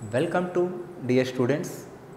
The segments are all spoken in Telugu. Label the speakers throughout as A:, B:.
A: welcome to dear students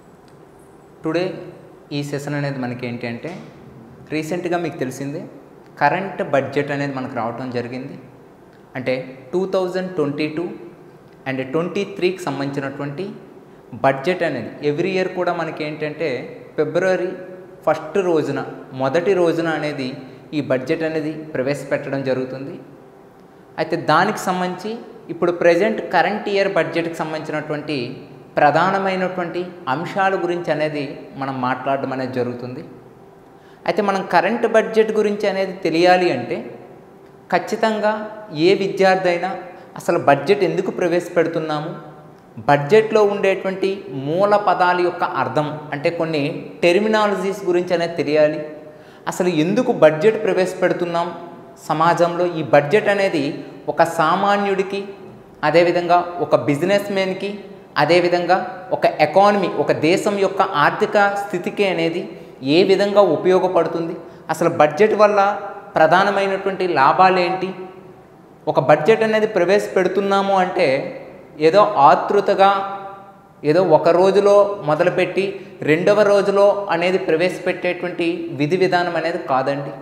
A: today ఈ సెషన్ అనేది మనకి ఏంటి అంటే రీసెంట్గా మీకు తెలిసిందే కరెంట్ బడ్జెట్ అనేది మనకు రావటం జరిగింది అంటే two thousand twenty two and twenty త్రీకి సంబంధించినటువంటి బడ్జెట్ అనేది ఎవ్రీ ఇయర్ కూడా మనకి ఏంటంటే ఫిబ్రవరి ఫస్ట్ రోజున మొదటి రోజున అనేది ఈ బడ్జెట్ అనేది ప్రవేశపెట్టడం జరుగుతుంది అయితే దానికి సంబంధించి ఇప్పుడు ప్రజెంట్ కరెంట్ ఇయర్ బడ్జెట్కి సంబంధించినటువంటి ప్రధానమైనటువంటి అంశాల గురించి అనేది మనం మాట్లాడడం అనేది జరుగుతుంది అయితే మనం కరెంట్ బడ్జెట్ గురించి అనేది తెలియాలి అంటే ఖచ్చితంగా ఏ విద్యార్థి అయినా అసలు బడ్జెట్ ఎందుకు ప్రవేశపెడుతున్నాము బడ్జెట్లో ఉండేటువంటి మూల పదాల యొక్క అర్థం అంటే కొన్ని టెర్మినాలజీస్ గురించి అనేది తెలియాలి అసలు ఎందుకు బడ్జెట్ ప్రవేశపెడుతున్నాం సమాజంలో ఈ బడ్జెట్ అనేది ఒక సామాన్యుడికి అదేవిధంగా ఒక బిజినెస్ మ్యాన్కి అదేవిధంగా ఒక ఎకానమీ ఒక దేశం యొక్క ఆర్థిక స్థితికి అనేది ఏ విధంగా ఉపయోగపడుతుంది అసలు బడ్జెట్ వల్ల ప్రధానమైనటువంటి లాభాలు ఏంటి ఒక బడ్జెట్ అనేది ప్రవేశపెడుతున్నాము అంటే ఏదో ఆతృతగా ఏదో ఒక రోజులో మొదలుపెట్టి రెండవ రోజులో అనేది ప్రవేశపెట్టేటువంటి విధి విధానం అనేది కాదండి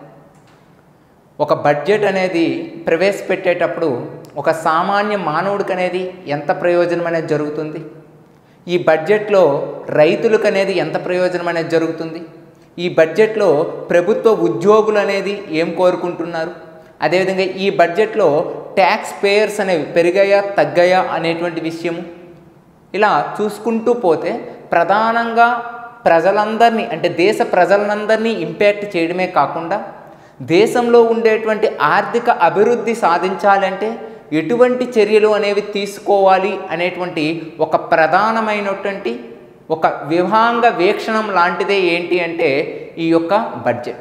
A: ఒక బడ్జెట్ అనేది ప్రవేశపెట్టేటప్పుడు ఒక సామాన్య మానవుడికి అనేది ఎంత ప్రయోజనం అనేది జరుగుతుంది ఈ బడ్జెట్లో రైతులకు అనేది ఎంత ప్రయోజనం అనేది జరుగుతుంది ఈ బడ్జెట్లో ప్రభుత్వ ఉద్యోగులు అనేది ఏం కోరుకుంటున్నారు అదేవిధంగా ఈ బడ్జెట్లో ట్యాక్స్ పేయర్స్ అనేవి పెరిగాయా తగ్గాయా అనేటువంటి విషయము ఇలా చూసుకుంటూ పోతే ప్రధానంగా ప్రజలందరినీ అంటే దేశ ప్రజలందరినీ ఇంపాక్ట్ చేయడమే కాకుండా దేశంలో ఉండేటువంటి ఆర్థిక అభివృద్ధి సాధించాలంటే ఎటువంటి చర్యలు అనేవి తీసుకోవాలి అనేటువంటి ఒక ప్రధానమైనటువంటి ఒక విభాంగ వీక్షణం లాంటిదే ఏంటి అంటే ఈ యొక్క బడ్జెట్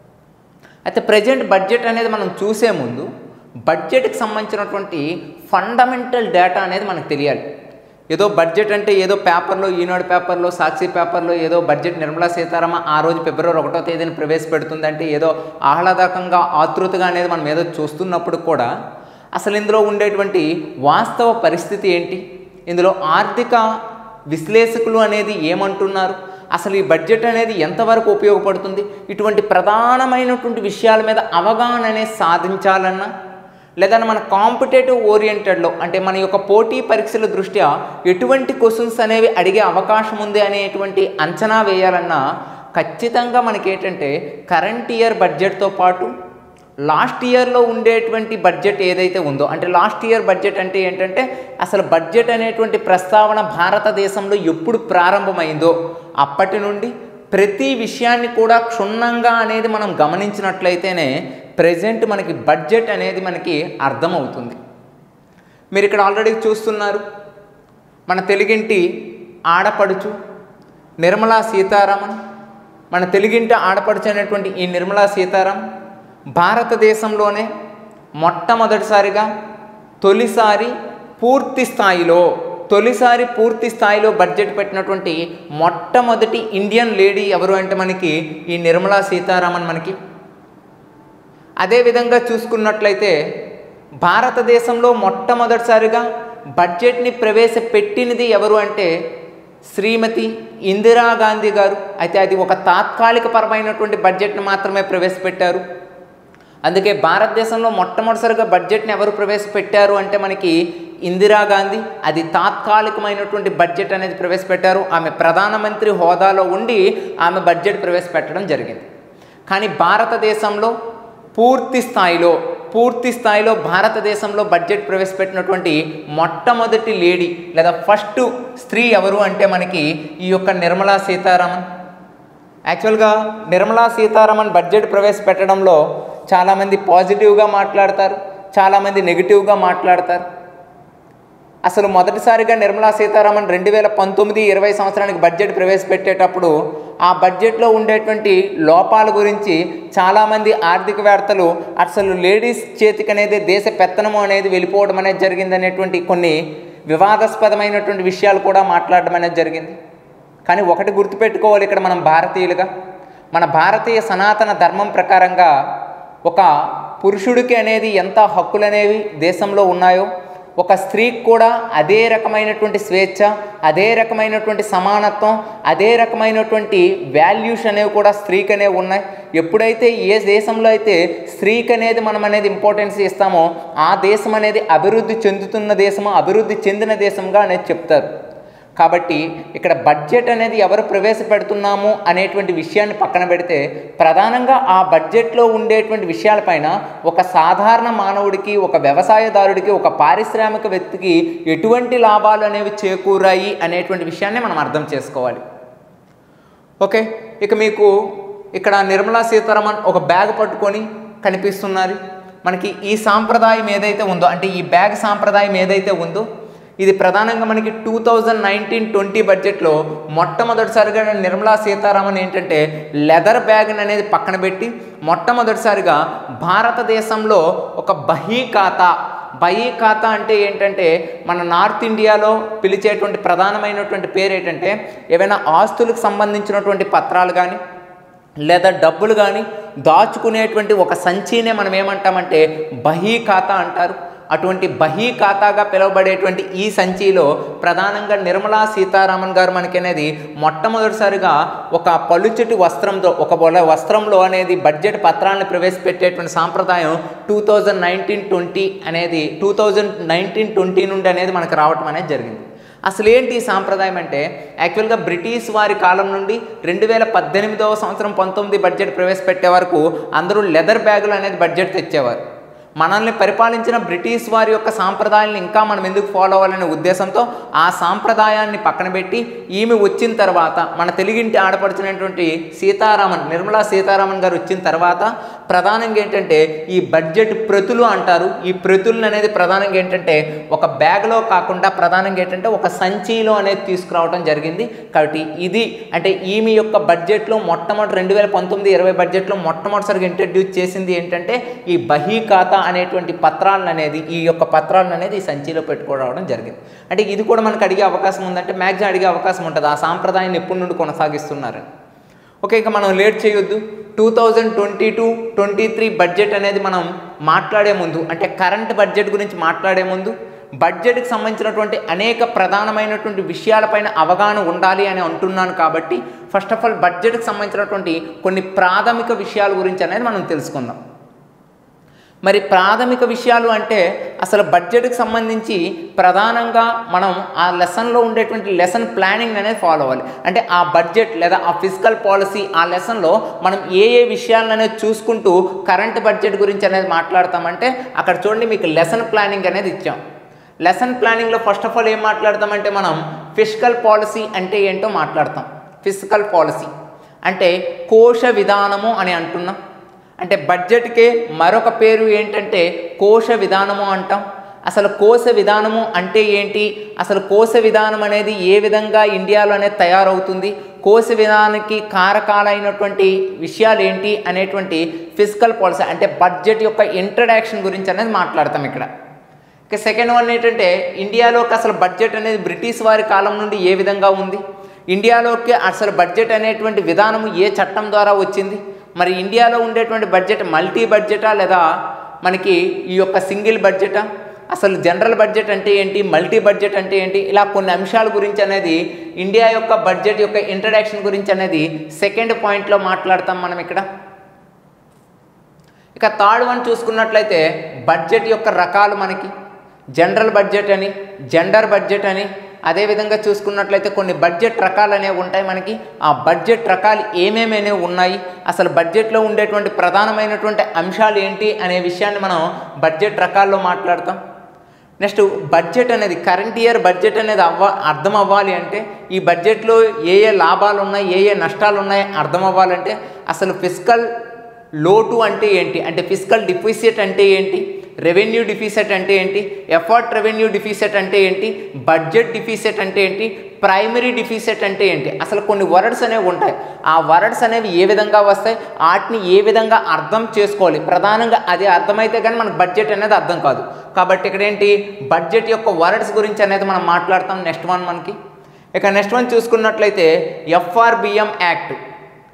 A: అయితే ప్రజెంట్ బడ్జెట్ అనేది మనం చూసే ముందు బడ్జెట్కి సంబంధించినటువంటి ఫండమెంటల్ డేటా అనేది మనకు తెలియాలి ఏదో బడ్జెట్ అంటే ఏదో పేపర్లో ఈనాడు పేపర్లో సాక్షి పేపర్లో ఏదో బడ్జెట్ నిర్మలా సీతారామ ఆ రోజు ఫిబ్రవరి ఒకటో తేదీని ప్రవేశపెడుతుందంటే ఏదో ఆహ్లాదకంగా ఆతృతగా అనేది మనం ఏదో చూస్తున్నప్పుడు కూడా అసలు ఇందులో ఉండేటువంటి వాస్తవ పరిస్థితి ఏంటి ఇందులో ఆర్థిక విశ్లేషకులు అనేది ఏమంటున్నారు అసలు ఈ బడ్జెట్ అనేది ఎంతవరకు ఉపయోగపడుతుంది ఇటువంటి ప్రధానమైనటువంటి విషయాల మీద అవగాహన అనేది సాధించాలన్నా లేదా మన కాంపిటేటివ్ ఓరియంటెడ్లో అంటే మన యొక్క పోటీ పరీక్షల దృష్ట్యా ఎటువంటి క్వశ్చన్స్ అనేవి అడిగే అవకాశం ఉంది అనేటువంటి అంచనా వేయాలన్నా ఖచ్చితంగా మనకి ఏంటంటే కరెంట్ ఇయర్ బడ్జెట్తో పాటు లాస్ట్ ఇయర్లో ఉండేటువంటి బడ్జెట్ ఏదైతే ఉందో అంటే లాస్ట్ ఇయర్ బడ్జెట్ అంటే ఏంటంటే అసలు బడ్జెట్ అనేటువంటి ప్రస్తావన భారతదేశంలో ఎప్పుడు ప్రారంభమైందో అప్పటి నుండి ప్రతి విషయాన్ని కూడా క్షుణ్ణంగా అనేది మనం గమనించినట్లయితేనే ప్రజెంట్ మనకి బడ్జెట్ అనేది మనకి అర్థమవుతుంది మీరు ఇక్కడ ఆల్రెడీ చూస్తున్నారు మన తెలుగింటి ఆడపడుచు నిర్మలా సీతారామన్ మన తెలుగింటి ఆడపడుచు అనేటువంటి ఈ నిర్మలా సీతారామన్ భారతదేశంలోనే మొట్టమొదటిసారిగా తొలిసారి పూర్తి స్థాయిలో తొలిసారి పూర్తి స్థాయిలో బడ్జెట్ పెట్టినటువంటి మొట్టమొదటి ఇండియన్ లేడీ ఎవరు అంటే మనకి ఈ నిర్మలా సీతారామన్ మనకి అదేవిధంగా చూసుకున్నట్లయితే భారతదేశంలో మొట్టమొదటిసారిగా బడ్జెట్ని ప్రవేశపెట్టినది ఎవరు అంటే శ్రీమతి ఇందిరాగాంధీ గారు అయితే అది ఒక తాత్కాలిక పరమైనటువంటి బడ్జెట్ని మాత్రమే ప్రవేశపెట్టారు అందుకే భారతదేశంలో మొట్టమొదటిసారిగా బడ్జెట్ని ఎవరు ప్రవేశపెట్టారు అంటే మనకి ఇందిరాగాంధీ అది తాత్కాలికమైనటువంటి బడ్జెట్ అనేది ప్రవేశపెట్టారు ఆమె ప్రధానమంత్రి హోదాలో ఉండి ఆమె బడ్జెట్ ప్రవేశపెట్టడం జరిగింది కానీ భారతదేశంలో పూర్తి స్థాయిలో పూర్తి స్థాయిలో భారతదేశంలో బడ్జెట్ ప్రవేశపెట్టినటువంటి మొట్టమొదటి లేడీ లేదా ఫస్ట్ స్త్రీ ఎవరు అంటే మనకి ఈ యొక్క నిర్మలా సీతారామన్ యాక్చువల్గా నిర్మలా సీతారామన్ బడ్జెట్ ప్రవేశపెట్టడంలో చాలామంది పాజిటివ్గా మాట్లాడతారు చాలామంది నెగిటివ్గా మాట్లాడతారు అసలు మొదటిసారిగా నిర్మలా సీతారామన్ రెండు వేల పంతొమ్మిది ఇరవై సంవత్సరానికి బడ్జెట్ ప్రవేశపెట్టేటప్పుడు ఆ బడ్జెట్లో ఉండేటువంటి లోపాల గురించి చాలామంది ఆర్థికవేత్తలు అసలు లేడీస్ చేతికి అనేది దేశ పెత్తనము అనేది వెళ్ళిపోవడం అనేది జరిగింది అనేటువంటి కొన్ని వివాదాస్పదమైనటువంటి విషయాలు కూడా మాట్లాడడం అనేది జరిగింది కానీ ఒకటి గుర్తుపెట్టుకోవాలి ఇక్కడ మనం భారతీయులుగా మన భారతీయ సనాతన ధర్మం ప్రకారంగా ఒక పురుషుడికి అనేది ఎంత హక్కులు అనేవి దేశంలో ఉన్నాయో ఒక స్త్రీకి కూడా అదే రకమైనటువంటి స్వేచ్ఛ అదే రకమైనటువంటి సమానత్వం అదే రకమైనటువంటి వాల్యూస్ అనేవి కూడా స్త్రీకి అనేవి ఉన్నాయి ఎప్పుడైతే ఏ దేశంలో అయితే స్త్రీకి అనేది మనం అనేది ఇంపార్టెన్స్ ఇస్తామో ఆ దేశం అనేది అభివృద్ధి చెందుతున్న దేశము అభివృద్ధి చెందిన దేశంగా అనేది చెప్తారు కాబట్టి ఇక్కడ బడ్జెట్ అనేది ఎవరు ప్రవేశపెడుతున్నాము అనేటువంటి విషయాన్ని పక్కన పెడితే ప్రధానంగా ఆ బడ్జెట్లో ఉండేటువంటి విషయాలపైన ఒక సాధారణ మానవుడికి ఒక వ్యవసాయదారుడికి ఒక పారిశ్రామికవేత్తకి ఎటువంటి లాభాలు అనేవి చేకూరాయి అనేటువంటి విషయాన్ని మనం అర్థం చేసుకోవాలి ఓకే ఇక మీకు ఇక్కడ నిర్మలా సీతారామన్ ఒక బ్యాగ్ పట్టుకొని కనిపిస్తున్నారు మనకి ఈ సాంప్రదాయం ఏదైతే ఉందో అంటే ఈ బ్యాగ్ సాంప్రదాయం ఏదైతే ఉందో ఇది ప్రధానంగా మనకి టూ థౌజండ్ నైన్టీన్ ట్వంటీ బడ్జెట్లో మొట్టమొదటిసారిగా నిర్మలా సీతారామన్ ఏంటంటే లెదర్ బ్యాగ్ అనేది పక్కన పెట్టి మొట్టమొదటిసారిగా భారతదేశంలో ఒక బహీ ఖాతా బహీ ఖాతా అంటే ఏంటంటే మన నార్త్ ఇండియాలో పిలిచేటువంటి ప్రధానమైనటువంటి పేరు ఏంటంటే ఏవైనా ఆస్తులకు సంబంధించినటువంటి పత్రాలు కానీ లేదా డబ్బులు కానీ దాచుకునేటువంటి ఒక సంచినే మనం ఏమంటామంటే బహీ ఖాతా అంటారు అటువంటి బహీ ఖాతాగా పిలువబడేటువంటి ఈ సంచిలో ప్రధానంగా నిర్మలా సీతారామన్ గారు మనకి అనేది మొట్టమొదటిసారిగా ఒక పలుచటి వస్త్రంతో ఒక బొల వస్త్రంలో అనేది బడ్జెట్ పత్రాలను ప్రవేశపెట్టేటువంటి సాంప్రదాయం టూ థౌజండ్ నైన్టీన్ ట్వంటీ అనేది టూ థౌజండ్ నైన్టీన్ ట్వంటీ నుండి అనేది మనకు రావటం అనేది జరిగింది అసలు ఏంటి ఈ సాంప్రదాయం అంటే యాక్చువల్గా బ్రిటిష్ వారి కాలం నుండి రెండు వేల పద్దెనిమిదవ సంవత్సరం పంతొమ్మిది బడ్జెట్ ప్రవేశపెట్టే వరకు అందరూ లెదర్ బ్యాగులు అనేది బడ్జెట్ తెచ్చేవారు మనల్ని పరిపాలించిన బ్రిటిష్ వారి యొక్క సాంప్రదాయాలను ఇంకా మనం ఎందుకు ఫాలో అవ్వాలనే ఉద్దేశంతో ఆ సాంప్రదాయాన్ని పక్కన పెట్టి ఈమె వచ్చిన తర్వాత మన తెలుగింటి ఆడపడుచున్నటువంటి సీతారామన్ నిర్మలా సీతారామన్ గారు వచ్చిన తర్వాత ప్రధానంగా ఏంటంటే ఈ బడ్జెట్ ప్రతులు అంటారు ఈ ప్రతులను అనేది ప్రధానంగా ఏంటంటే ఒక బ్యాగ్లో కాకుండా ప్రధానంగా ఏంటంటే ఒక సంచిలో అనేది తీసుకురావడం జరిగింది కాబట్టి ఇది అంటే ఈమె యొక్క బడ్జెట్లో మొట్టమొదటి రెండు వేల పంతొమ్మిది ఇరవై బడ్జెట్లో మొట్టమొదటిసారిగా ఇంట్రడ్యూస్ చేసింది ఏంటంటే ఈ బహీ ఖాతా అనేటువంటి పత్రాలను అనేది ఈ యొక్క పత్రాలను అనేది ఈ సంచిలో పెట్టుకోవడం జరిగింది అంటే ఇది కూడా మనకు అడిగే అవకాశం ఉందంటే మ్యాక్సిమం అడిగే అవకాశం ఉంటుంది ఆ సాంప్రదాయాన్ని ఎప్పటి నుండి కొనసాగిస్తున్నారని ఓకే ఇక మనం లేట్ చేయొద్దు two thousand twenty two twenty three budget అనేది మనం మాట్లాడే ముందు అంటే కరెంట్ బడ్జెట్ గురించి మాట్లాడే ముందు బడ్జెట్కి సంబంధించినటువంటి అనేక ప్రధానమైనటువంటి విషయాలపైన అవగాహన ఉండాలి అని అంటున్నాను కాబట్టి ఫస్ట్ ఆఫ్ ఆల్ బడ్జెట్కి సంబంధించినటువంటి కొన్ని ప్రాథమిక విషయాల గురించి అనేది మనం తెలుసుకుందాం మరి ప్రాథమిక విషయాలు అంటే అసలు బడ్జెట్కి సంబంధించి ప్రధానంగా మనం ఆ లెసన్లో ఉండేటువంటి లెసన్ ప్లానింగ్ అనేది ఫాలో అవ్వాలి అంటే ఆ బడ్జెట్ లేదా ఆ ఫిజికల్ పాలసీ ఆ లెసన్లో మనం ఏ ఏ విషయాలను అనేది చూసుకుంటూ కరెంట్ బడ్జెట్ గురించి అనేది మాట్లాడతామంటే అక్కడ చూడండి మీకు లెసన్ ప్లానింగ్ అనేది ఇచ్చాం లెసన్ ప్లానింగ్లో ఫస్ట్ ఆఫ్ ఆల్ ఏం మాట్లాడతామంటే మనం ఫిజికల్ పాలసీ అంటే ఏంటో మాట్లాడతాం ఫిజికల్ పాలసీ అంటే కోశ విధానము అని అంటున్నాం అంటే బడ్జెట్కే మరొక పేరు ఏంటంటే కోశ విధానము అంటాం అసలు కోశ విధానము అంటే ఏంటి అసలు కోశ విధానం అనేది ఏ విధంగా ఇండియాలో అనేది తయారవుతుంది కోశ విధానానికి కారకాలైనటువంటి విషయాలు ఏంటి అనేటువంటి ఫిజికల్ పాలసీ అంటే బడ్జెట్ యొక్క ఇంట్రడక్షన్ గురించి అనేది మాట్లాడతాం ఇక్కడ ఇక సెకండ్ వన్ ఏంటంటే ఇండియాలోకి అసలు బడ్జెట్ అనేది బ్రిటిష్ వారి కాలం నుండి ఏ విధంగా ఉంది ఇండియాలోకి అసలు బడ్జెట్ అనేటువంటి విధానము ఏ చట్టం ద్వారా వచ్చింది మరి ఇండియాలో ఉండేటువంటి బడ్జెట్ మల్టీ బడ్జెటా లేదా మనకి ఈ యొక్క సింగిల్ బడ్జెటా అసలు జనరల్ బడ్జెట్ అంటే ఏంటి మల్టీ బడ్జెట్ అంటే ఏంటి ఇలా కొన్ని అంశాల గురించి అనేది ఇండియా యొక్క బడ్జెట్ యొక్క ఇంట్రడక్షన్ గురించి అనేది సెకండ్ పాయింట్లో మాట్లాడతాం మనం ఇక్కడ ఇక థర్డ్ వన్ చూసుకున్నట్లయితే బడ్జెట్ యొక్క రకాలు మనకి జనరల్ బడ్జెట్ అని జెండర్ బడ్జెట్ అని అదేవిధంగా చూసుకున్నట్లయితే కొన్ని బడ్జెట్ రకాలు అనేవి ఉంటాయి మనకి ఆ బడ్జెట్ రకాలు ఏమేమి అనేవి ఉన్నాయి అసలు బడ్జెట్లో ఉండేటువంటి ప్రధానమైనటువంటి అంశాలు ఏంటి అనే విషయాన్ని మనం బడ్జెట్ రకాల్లో మాట్లాడతాం నెక్స్ట్ బడ్జెట్ అనేది కరెంట్ ఇయర్ బడ్జెట్ అనేది అవ్వ అర్థం అవ్వాలి అంటే ఈ బడ్జెట్లో ఏ ఏ లాభాలు ఉన్నాయి ఏ ఏ నష్టాలు ఉన్నాయి అర్థం అవ్వాలంటే అసలు ఫిజికల్ లోటు అంటే ఏంటి అంటే ఫిజికల్ డిఫిసిట్ అంటే ఏంటి రెవెన్యూ డిఫిసిట్ అంటే ఏంటి ఎఫర్ట్ రెవెన్యూ డిఫిసిట్ అంటే ఏంటి బడ్జెట్ డిఫిసిట్ అంటే ఏంటి ప్రైమరీ డిఫిసిట్ అంటే ఏంటి అసలు కొన్ని వర్డ్స్ అనేవి ఉంటాయి ఆ వర్డ్స్ అనేవి ఏ విధంగా వస్తాయి వాటిని ఏ విధంగా అర్థం చేసుకోవాలి ప్రధానంగా అది అర్థమైతే కానీ మనకు బడ్జెట్ అనేది అర్థం కాదు కాబట్టి ఇక్కడ ఏంటి బడ్జెట్ యొక్క వర్డ్స్ గురించి అనేది మనం మాట్లాడతాం నెక్స్ట్ వన్ మనకి ఇక నెక్స్ట్ వన్ చూసుకున్నట్లయితే ఎఫ్ఆర్బిఎం యాక్ట్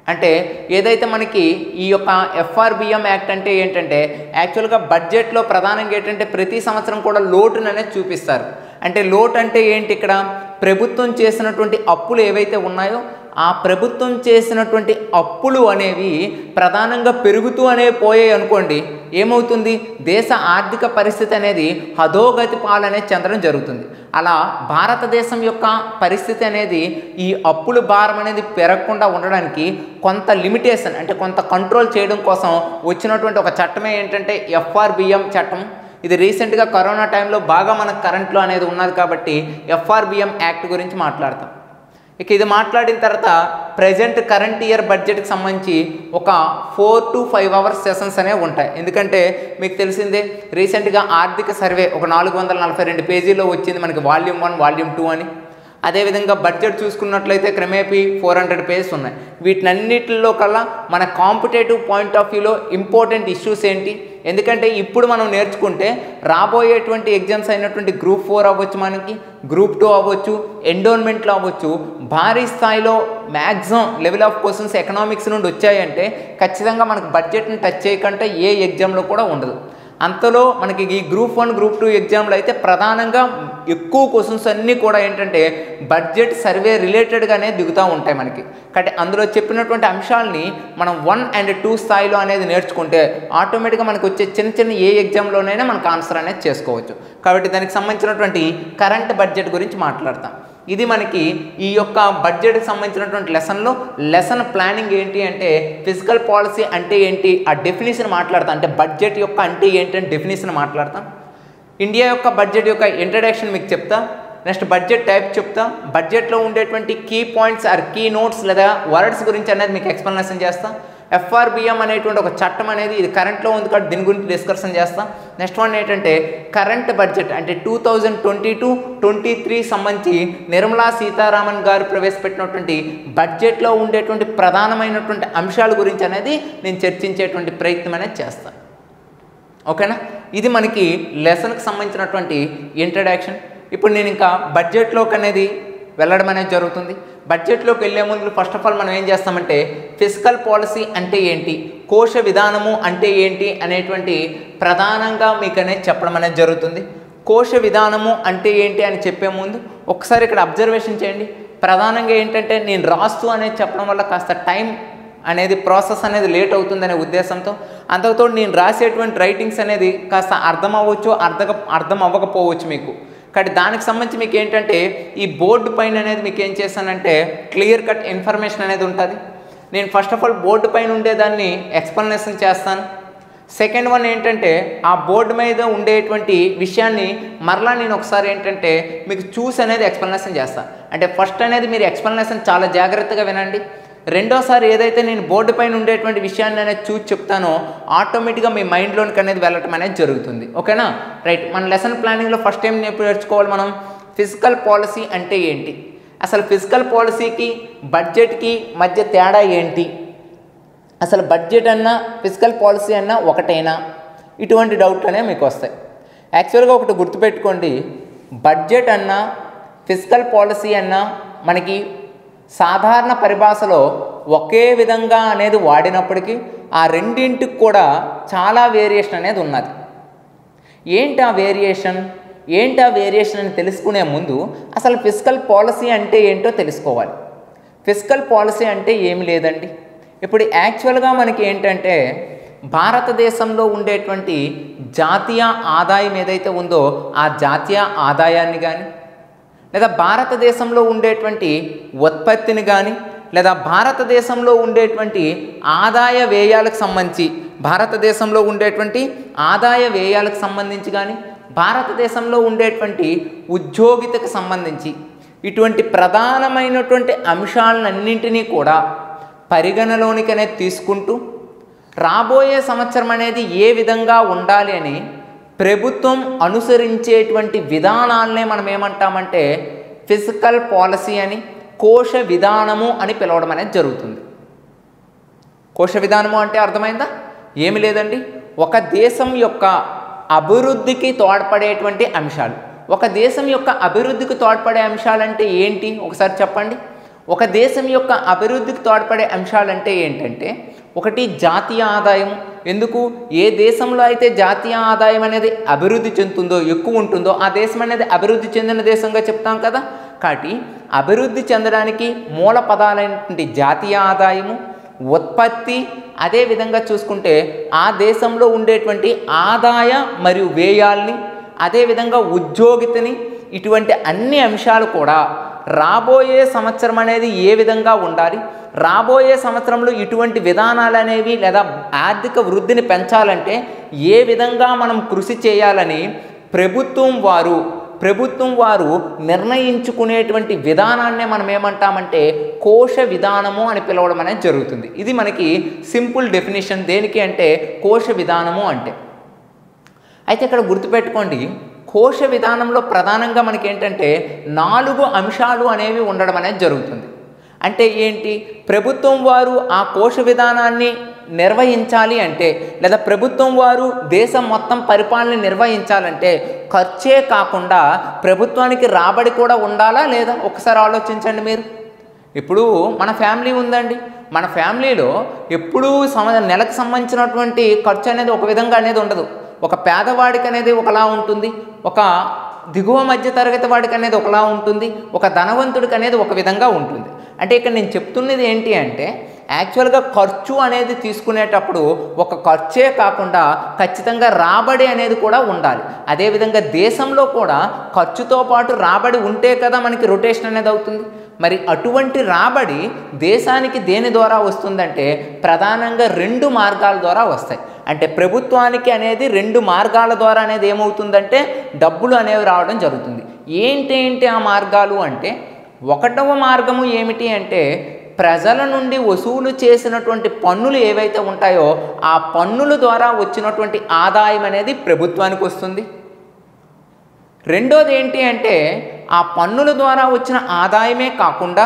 A: అంటే ఏదైతే మనకి ఈ యొక్క ఎఫ్ఆర్బిఎం యాక్ట్ అంటే ఏంటంటే యాక్చువల్గా బడ్జెట్లో ప్రధానంగా ఏంటంటే ప్రతి సంవత్సరం కూడా లోటును అనేది చూపిస్తారు అంటే లోటు అంటే ఏంటి ఇక్కడ ప్రభుత్వం చేసినటువంటి అప్పులు ఏవైతే ఉన్నాయో ఆ ప్రభుత్వం చేసినటువంటి అప్పులు అనేవి ప్రధానంగా పెరుగుతూ అనే పోయాయి అనుకోండి ఏమవుతుంది దేశ ఆర్థిక పరిస్థితి అనేది హధోగతి పాలనే చెందడం జరుగుతుంది అలా భారతదేశం యొక్క పరిస్థితి అనేది ఈ అప్పుల భారం అనేది పెరగకుండా ఉండడానికి కొంత లిమిటేషన్ అంటే కొంత కంట్రోల్ చేయడం కోసం వచ్చినటువంటి ఒక చట్టమే ఏంటంటే ఎఫ్ఆర్బిఎం చట్టం ఇది రీసెంట్గా కరోనా టైంలో బాగా మనకు కరెంట్లో అనేది ఉన్నది కాబట్టి ఎఫ్ఆర్బిఎం యాక్ట్ గురించి మాట్లాడతాం ఇక ఇది మాట్లాడిన తర్వాత ప్రజెంట్ కరెంట్ ఇయర్ బడ్జెట్కి సంబంధించి ఒక four to five hours sessions అనేవి ఉంటాయి ఎందుకంటే మీకు తెలిసిందే రీసెంట్గా ఆర్థిక సర్వే ఒక నాలుగు వందల నలభై రెండు పేజీలో వచ్చింది మనకి వాల్యూమ్ వన్ వాల్యూమ్ టూ అని అదేవిధంగా బడ్జెట్ చూసుకున్నట్లయితే క్రమేపీ ఫోర్ హండ్రెడ్ పేజెస్ ఉన్నాయి వీటినన్నిటిలో కల్లా మన కాంపిటేటివ్ పాయింట్ ఆఫ్ వ్యూలో ఇంపార్టెంట్ ఇష్యూస్ ఏంటి ఎందుకంటే ఇప్పుడు మనం నేర్చుకుంటే రాబోయేటువంటి ఎగ్జామ్స్ అయినటువంటి గ్రూప్ ఫోర్ అవ్వచ్చు మనకి గ్రూప్ టూ అవ్వచ్చు ఎండోన్మెంట్లో అవ్వచ్చు భారీ స్థాయిలో maximum level of questions economics నుండి వచ్చాయంటే ఖచ్చితంగా మనకు బడ్జెట్ని టచ్ చేయకుండా ఏ ఎగ్జామ్లో కూడా ఉండదు అంతలో మనకి ఈ గ్రూప్ వన్ గ్రూప్ టూ ఎగ్జామ్లో అయితే ప్రధానంగా ఎక్కువ క్వశ్చన్స్ అన్నీ కూడా ఏంటంటే బడ్జెట్ సర్వే రిలేటెడ్గానే దిగుతూ ఉంటాయి మనకి కాబట్టి అందులో చెప్పినటువంటి అంశాలని మనం వన్ అండ్ టూ స్థాయిలో అనేది నేర్చుకుంటే ఆటోమేటిక్గా మనకు వచ్చే చిన్న చిన్న ఏ ఎగ్జామ్లోనైనా మనకు ఆన్సర్ అనేది చేసుకోవచ్చు కాబట్టి దానికి సంబంధించినటువంటి కరెంట్ బడ్జెట్ గురించి మాట్లాడతాం ఇది మనకి ఈ యొక్క బడ్జెట్కి సంబంధించినటువంటి లెసన్లో లెసన్ ప్లానింగ్ ఏంటి అంటే ఫిజికల్ పాలసీ అంటే ఏంటి ఆ డెఫినేషన్ మాట్లాడతాం అంటే బడ్జెట్ యొక్క అంటే ఏంటి అని డెఫినేషన్ మాట్లాడతాం ఇండియా యొక్క బడ్జెట్ యొక్క ఇంట్రడక్షన్ మీకు చెప్తా నెక్స్ట్ బడ్జెట్ టైప్ చెప్తా బడ్జెట్లో ఉండేటువంటి key points or key notes లేదా వర్డ్స్ గురించి అనేది మీకు ఎక్స్ప్లెనేషన్ చేస్తా ఎఫ్ఆర్బిఎం అనేటువంటి ఒక చట్టం అనేది ఇది కరెంట్లో ఉంది కాబట్టి దీని గురించి డిస్కషన్ చేస్తాం నెక్స్ట్ వన్ ఏంటంటే కరెంట్ బడ్జెట్ అంటే two thousand twenty two twenty three సంబంధించి నిర్మలా సీతారామన్ గారు ప్రవేశపెట్టినటువంటి బడ్జెట్లో ఉండేటువంటి ప్రధానమైనటువంటి అంశాల గురించి అనేది నేను చర్చించేటువంటి ప్రయత్నం అనేది చేస్తాను ఓకేనా ఇది మనకి లెసన్కి సంబంధించినటువంటి ఇంట్రడక్షన్ ఇప్పుడు నేను ఇంకా బడ్జెట్లోకి అనేది వెళ్ళడం అనేది జరుగుతుంది బడ్జెట్లోకి వెళ్ళే ముందు ఫస్ట్ ఆఫ్ ఆల్ మనం ఏం చేస్తామంటే ఫిజికల్ పాలసీ అంటే ఏంటి కోశ విధానము అంటే ఏంటి అనేటువంటి ప్రధానంగా మీకు అనేది చెప్పడం అనేది జరుగుతుంది కోశ విధానము అంటే ఏంటి అని చెప్పే ముందు ఒకసారి ఇక్కడ అబ్జర్వేషన్ చేయండి ప్రధానంగా ఏంటంటే నేను రాస్తూ అనేది చెప్పడం వల్ల కాస్త టైం అనేది ప్రాసెస్ అనేది లేట్ అవుతుందనే ఉద్దేశంతో అంతకుతో నేను రాసేటువంటి రైటింగ్స్ అనేది కాస్త అర్థం అవ్వచ్చు అర్థం అర్థం అవ్వకపోవచ్చు మీకు కానీ దానికి సంబంధించి మీకు ఏంటంటే ఈ బోర్డు పైన అనేది మీకు ఏం చేశానంటే క్లియర్ కట్ ఇన్ఫర్మేషన్ అనేది ఉంటుంది నేను ఫస్ట్ ఆఫ్ ఆల్ బోర్డు పైన ఉండేదాన్ని ఎక్స్ప్లెనేషన్ చేస్తాను సెకండ్ వన్ ఏంటంటే ఆ బోర్డు మీద ఉండేటువంటి విషయాన్ని మరలా నేను ఒకసారి ఏంటంటే మీకు చూసి అనేది ఎక్స్ప్లెనేషన్ చేస్తాను అంటే ఫస్ట్ అనేది మీరు ఎక్స్ప్లెనేషన్ చాలా జాగ్రత్తగా వినండి రెండోసారి ఏదైతే నేను బోర్డు పైన ఉండేటువంటి విషయాన్ని అనేది చూసి చెప్తానో ఆటోమేటిక్గా మీ మైండ్లోనికి అనేది వెళ్ళటం అనేది జరుగుతుంది ఓకేనా రైట్ మన లెసన్ ప్లానింగ్లో ఫస్ట్ టైం నేర్చుకోవాలి మనం ఫిజికల్ పాలసీ అంటే ఏంటి అసలు ఫిజికల్ పాలసీకి బడ్జెట్కి మధ్య తేడా ఏంటి అసలు బడ్జెట్ అన్నా ఫిజికల్ పాలసీ అన్నా ఒకటేనా ఇటువంటి డౌట్లు అనేవి మీకు వస్తాయి యాక్చువల్గా ఒకటి గుర్తుపెట్టుకోండి బడ్జెట్ అన్నా ఫిజికల్ పాలసీ అన్నా మనకి సాధారణ పరిభాషలో ఒకే విధంగా అనేది వాడినప్పటికీ ఆ రెండింటికి కూడా చాలా వేరియేషన్ అనేది ఉన్నది ఏంటి ఆ వేరియేషన్ ఏంటి ఆ వేరియేషన్ అని తెలుసుకునే ముందు అసలు ఫిజికల్ పాలసీ అంటే ఏంటో తెలుసుకోవాలి ఫిజికల్ పాలసీ అంటే ఏమి లేదండి ఇప్పుడు యాక్చువల్గా మనకి ఏంటంటే భారతదేశంలో ఉండేటువంటి జాతీయ ఆదాయం ఏదైతే ఉందో ఆ జాతీయ ఆదాయాన్ని కానీ లేదా భారతదేశంలో ఉండేటువంటి ఉత్పత్తిని కానీ లేదా భారతదేశంలో ఉండేటువంటి ఆదాయ వ్యయాలకు సంబంధించి భారతదేశంలో ఉండేటువంటి ఆదాయ వ్యయాలకు సంబంధించి కానీ భారతదేశంలో ఉండేటువంటి ఉద్యోగితకు సంబంధించి ఇటువంటి ప్రధానమైనటువంటి అంశాలన్నింటినీ కూడా పరిగణలోనికి అనేది తీసుకుంటూ రాబోయే సంవత్సరం అనేది ఏ విధంగా ఉండాలి అని ప్రభుత్వం అనుసరించేటువంటి విధానాలనే మనం ఏమంటామంటే ఫిజికల్ పాలసీ అని కోశ విధానము అని పిలవడం అనేది జరుగుతుంది కోశ విధానము అంటే అర్థమైందా ఏమి లేదండి ఒక దేశం యొక్క అభివృద్ధికి తోడ్పడేటువంటి అంశాలు ఒక దేశం యొక్క అభివృద్ధికి తోడ్పడే అంశాలంటే ఏంటి ఒకసారి చెప్పండి ఒక దేశం యొక్క అభివృద్ధికి తోడ్పడే అంశాలంటే ఏంటంటే ఒకటి జాతీయ ఆదాయం ఎందుకు ఏ దేశంలో అయితే జాతీయ ఆదాయం అనేది అభివృద్ధి చెందుతుందో ఎక్కువ ఉంటుందో ఆ దేశం అనేది అభివృద్ధి చెందిన దేశంగా చెప్తాం కదా కాబట్టి అభివృద్ధి చెందడానికి మూల పదాలైనటువంటి జాతీయ ఆదాయము ఉత్పత్తి అదే విధంగా చూసుకుంటే ఆ దేశంలో ఉండేటువంటి ఆదాయ మరియు వ్యయాల్ని అదేవిధంగా ఉద్యోగితని ఇటువంటి అన్ని అంశాలు కూడా రాబోయే సంవత్సరం అనేది ఏ విధంగా ఉండాలి రాబోయే సంవత్సరంలో ఇటువంటి విధానాలు అనేవి లేదా ఆర్థిక వృద్ధిని పెంచాలంటే ఏ విధంగా మనం కృషి చేయాలని ప్రభుత్వం వారు ప్రభుత్వం వారు నిర్ణయించుకునేటువంటి విధానాన్నే మనం ఏమంటామంటే కోశ విధానము అని పిలవడం అనేది జరుగుతుంది ఇది మనకి సింపుల్ డెఫినేషన్ దేనికి అంటే కోశ విధానము అంటే అయితే ఇక్కడ గుర్తుపెట్టుకోండి కోశ విధానంలో ప్రధానంగా మనకి ఏంటంటే నాలుగు అంశాలు అనేవి ఉండడం అనేది జరుగుతుంది అంటే ఏంటి ప్రభుత్వం వారు ఆ కోశ విధానాన్ని నిర్వహించాలి అంటే లేదా ప్రభుత్వం వారు దేశం మొత్తం పరిపాలన నిర్వహించాలంటే ఖర్చే కాకుండా ప్రభుత్వానికి రాబడి కూడా ఉండాలా లేదా ఒకసారి ఆలోచించండి మీరు ఇప్పుడు మన ఫ్యామిలీ ఉందండి మన ఫ్యామిలీలో ఎప్పుడూ సమ నెలకు సంబంధించినటువంటి ఖర్చు అనేది ఒక విధంగా అనేది ఉండదు ఒక పేదవాడికి అనేది ఒకలా ఉంటుంది ఒక దిగువ మధ్య తరగతి వాడికి అనేది ఒకలా ఉంటుంది ఒక ధనవంతుడికి అనేది ఒక విధంగా ఉంటుంది అంటే ఇక్కడ నేను చెప్తున్నది ఏంటి అంటే యాక్చువల్గా ఖర్చు అనేది తీసుకునేటప్పుడు ఒక ఖర్చే కాకుండా ఖచ్చితంగా రాబడి అనేది కూడా ఉండాలి అదేవిధంగా దేశంలో కూడా ఖర్చుతో పాటు రాబడి ఉంటే కదా మనకి రొటేషన్ అనేది అవుతుంది మరి అటువంటి రాబడి దేశానికి దేని ద్వారా వస్తుందంటే ప్రధానంగా రెండు మార్గాల ద్వారా వస్తాయి అంటే ప్రభుత్వానికి అనేది రెండు మార్గాల ద్వారా అనేది ఏమవుతుందంటే డబ్బులు అనేవి రావడం జరుగుతుంది ఏంటి ఏంటి ఆ మార్గాలు అంటే ఒకటవ మార్గము ఏమిటి అంటే ప్రజల నుండి వసూలు చేసినటువంటి పన్నులు ఏవైతే ఉంటాయో ఆ పన్నుల ద్వారా వచ్చినటువంటి ఆదాయం అనేది ప్రభుత్వానికి వస్తుంది రెండోది ఏంటి అంటే ఆ పన్నుల ద్వారా వచ్చిన ఆదాయమే కాకుండా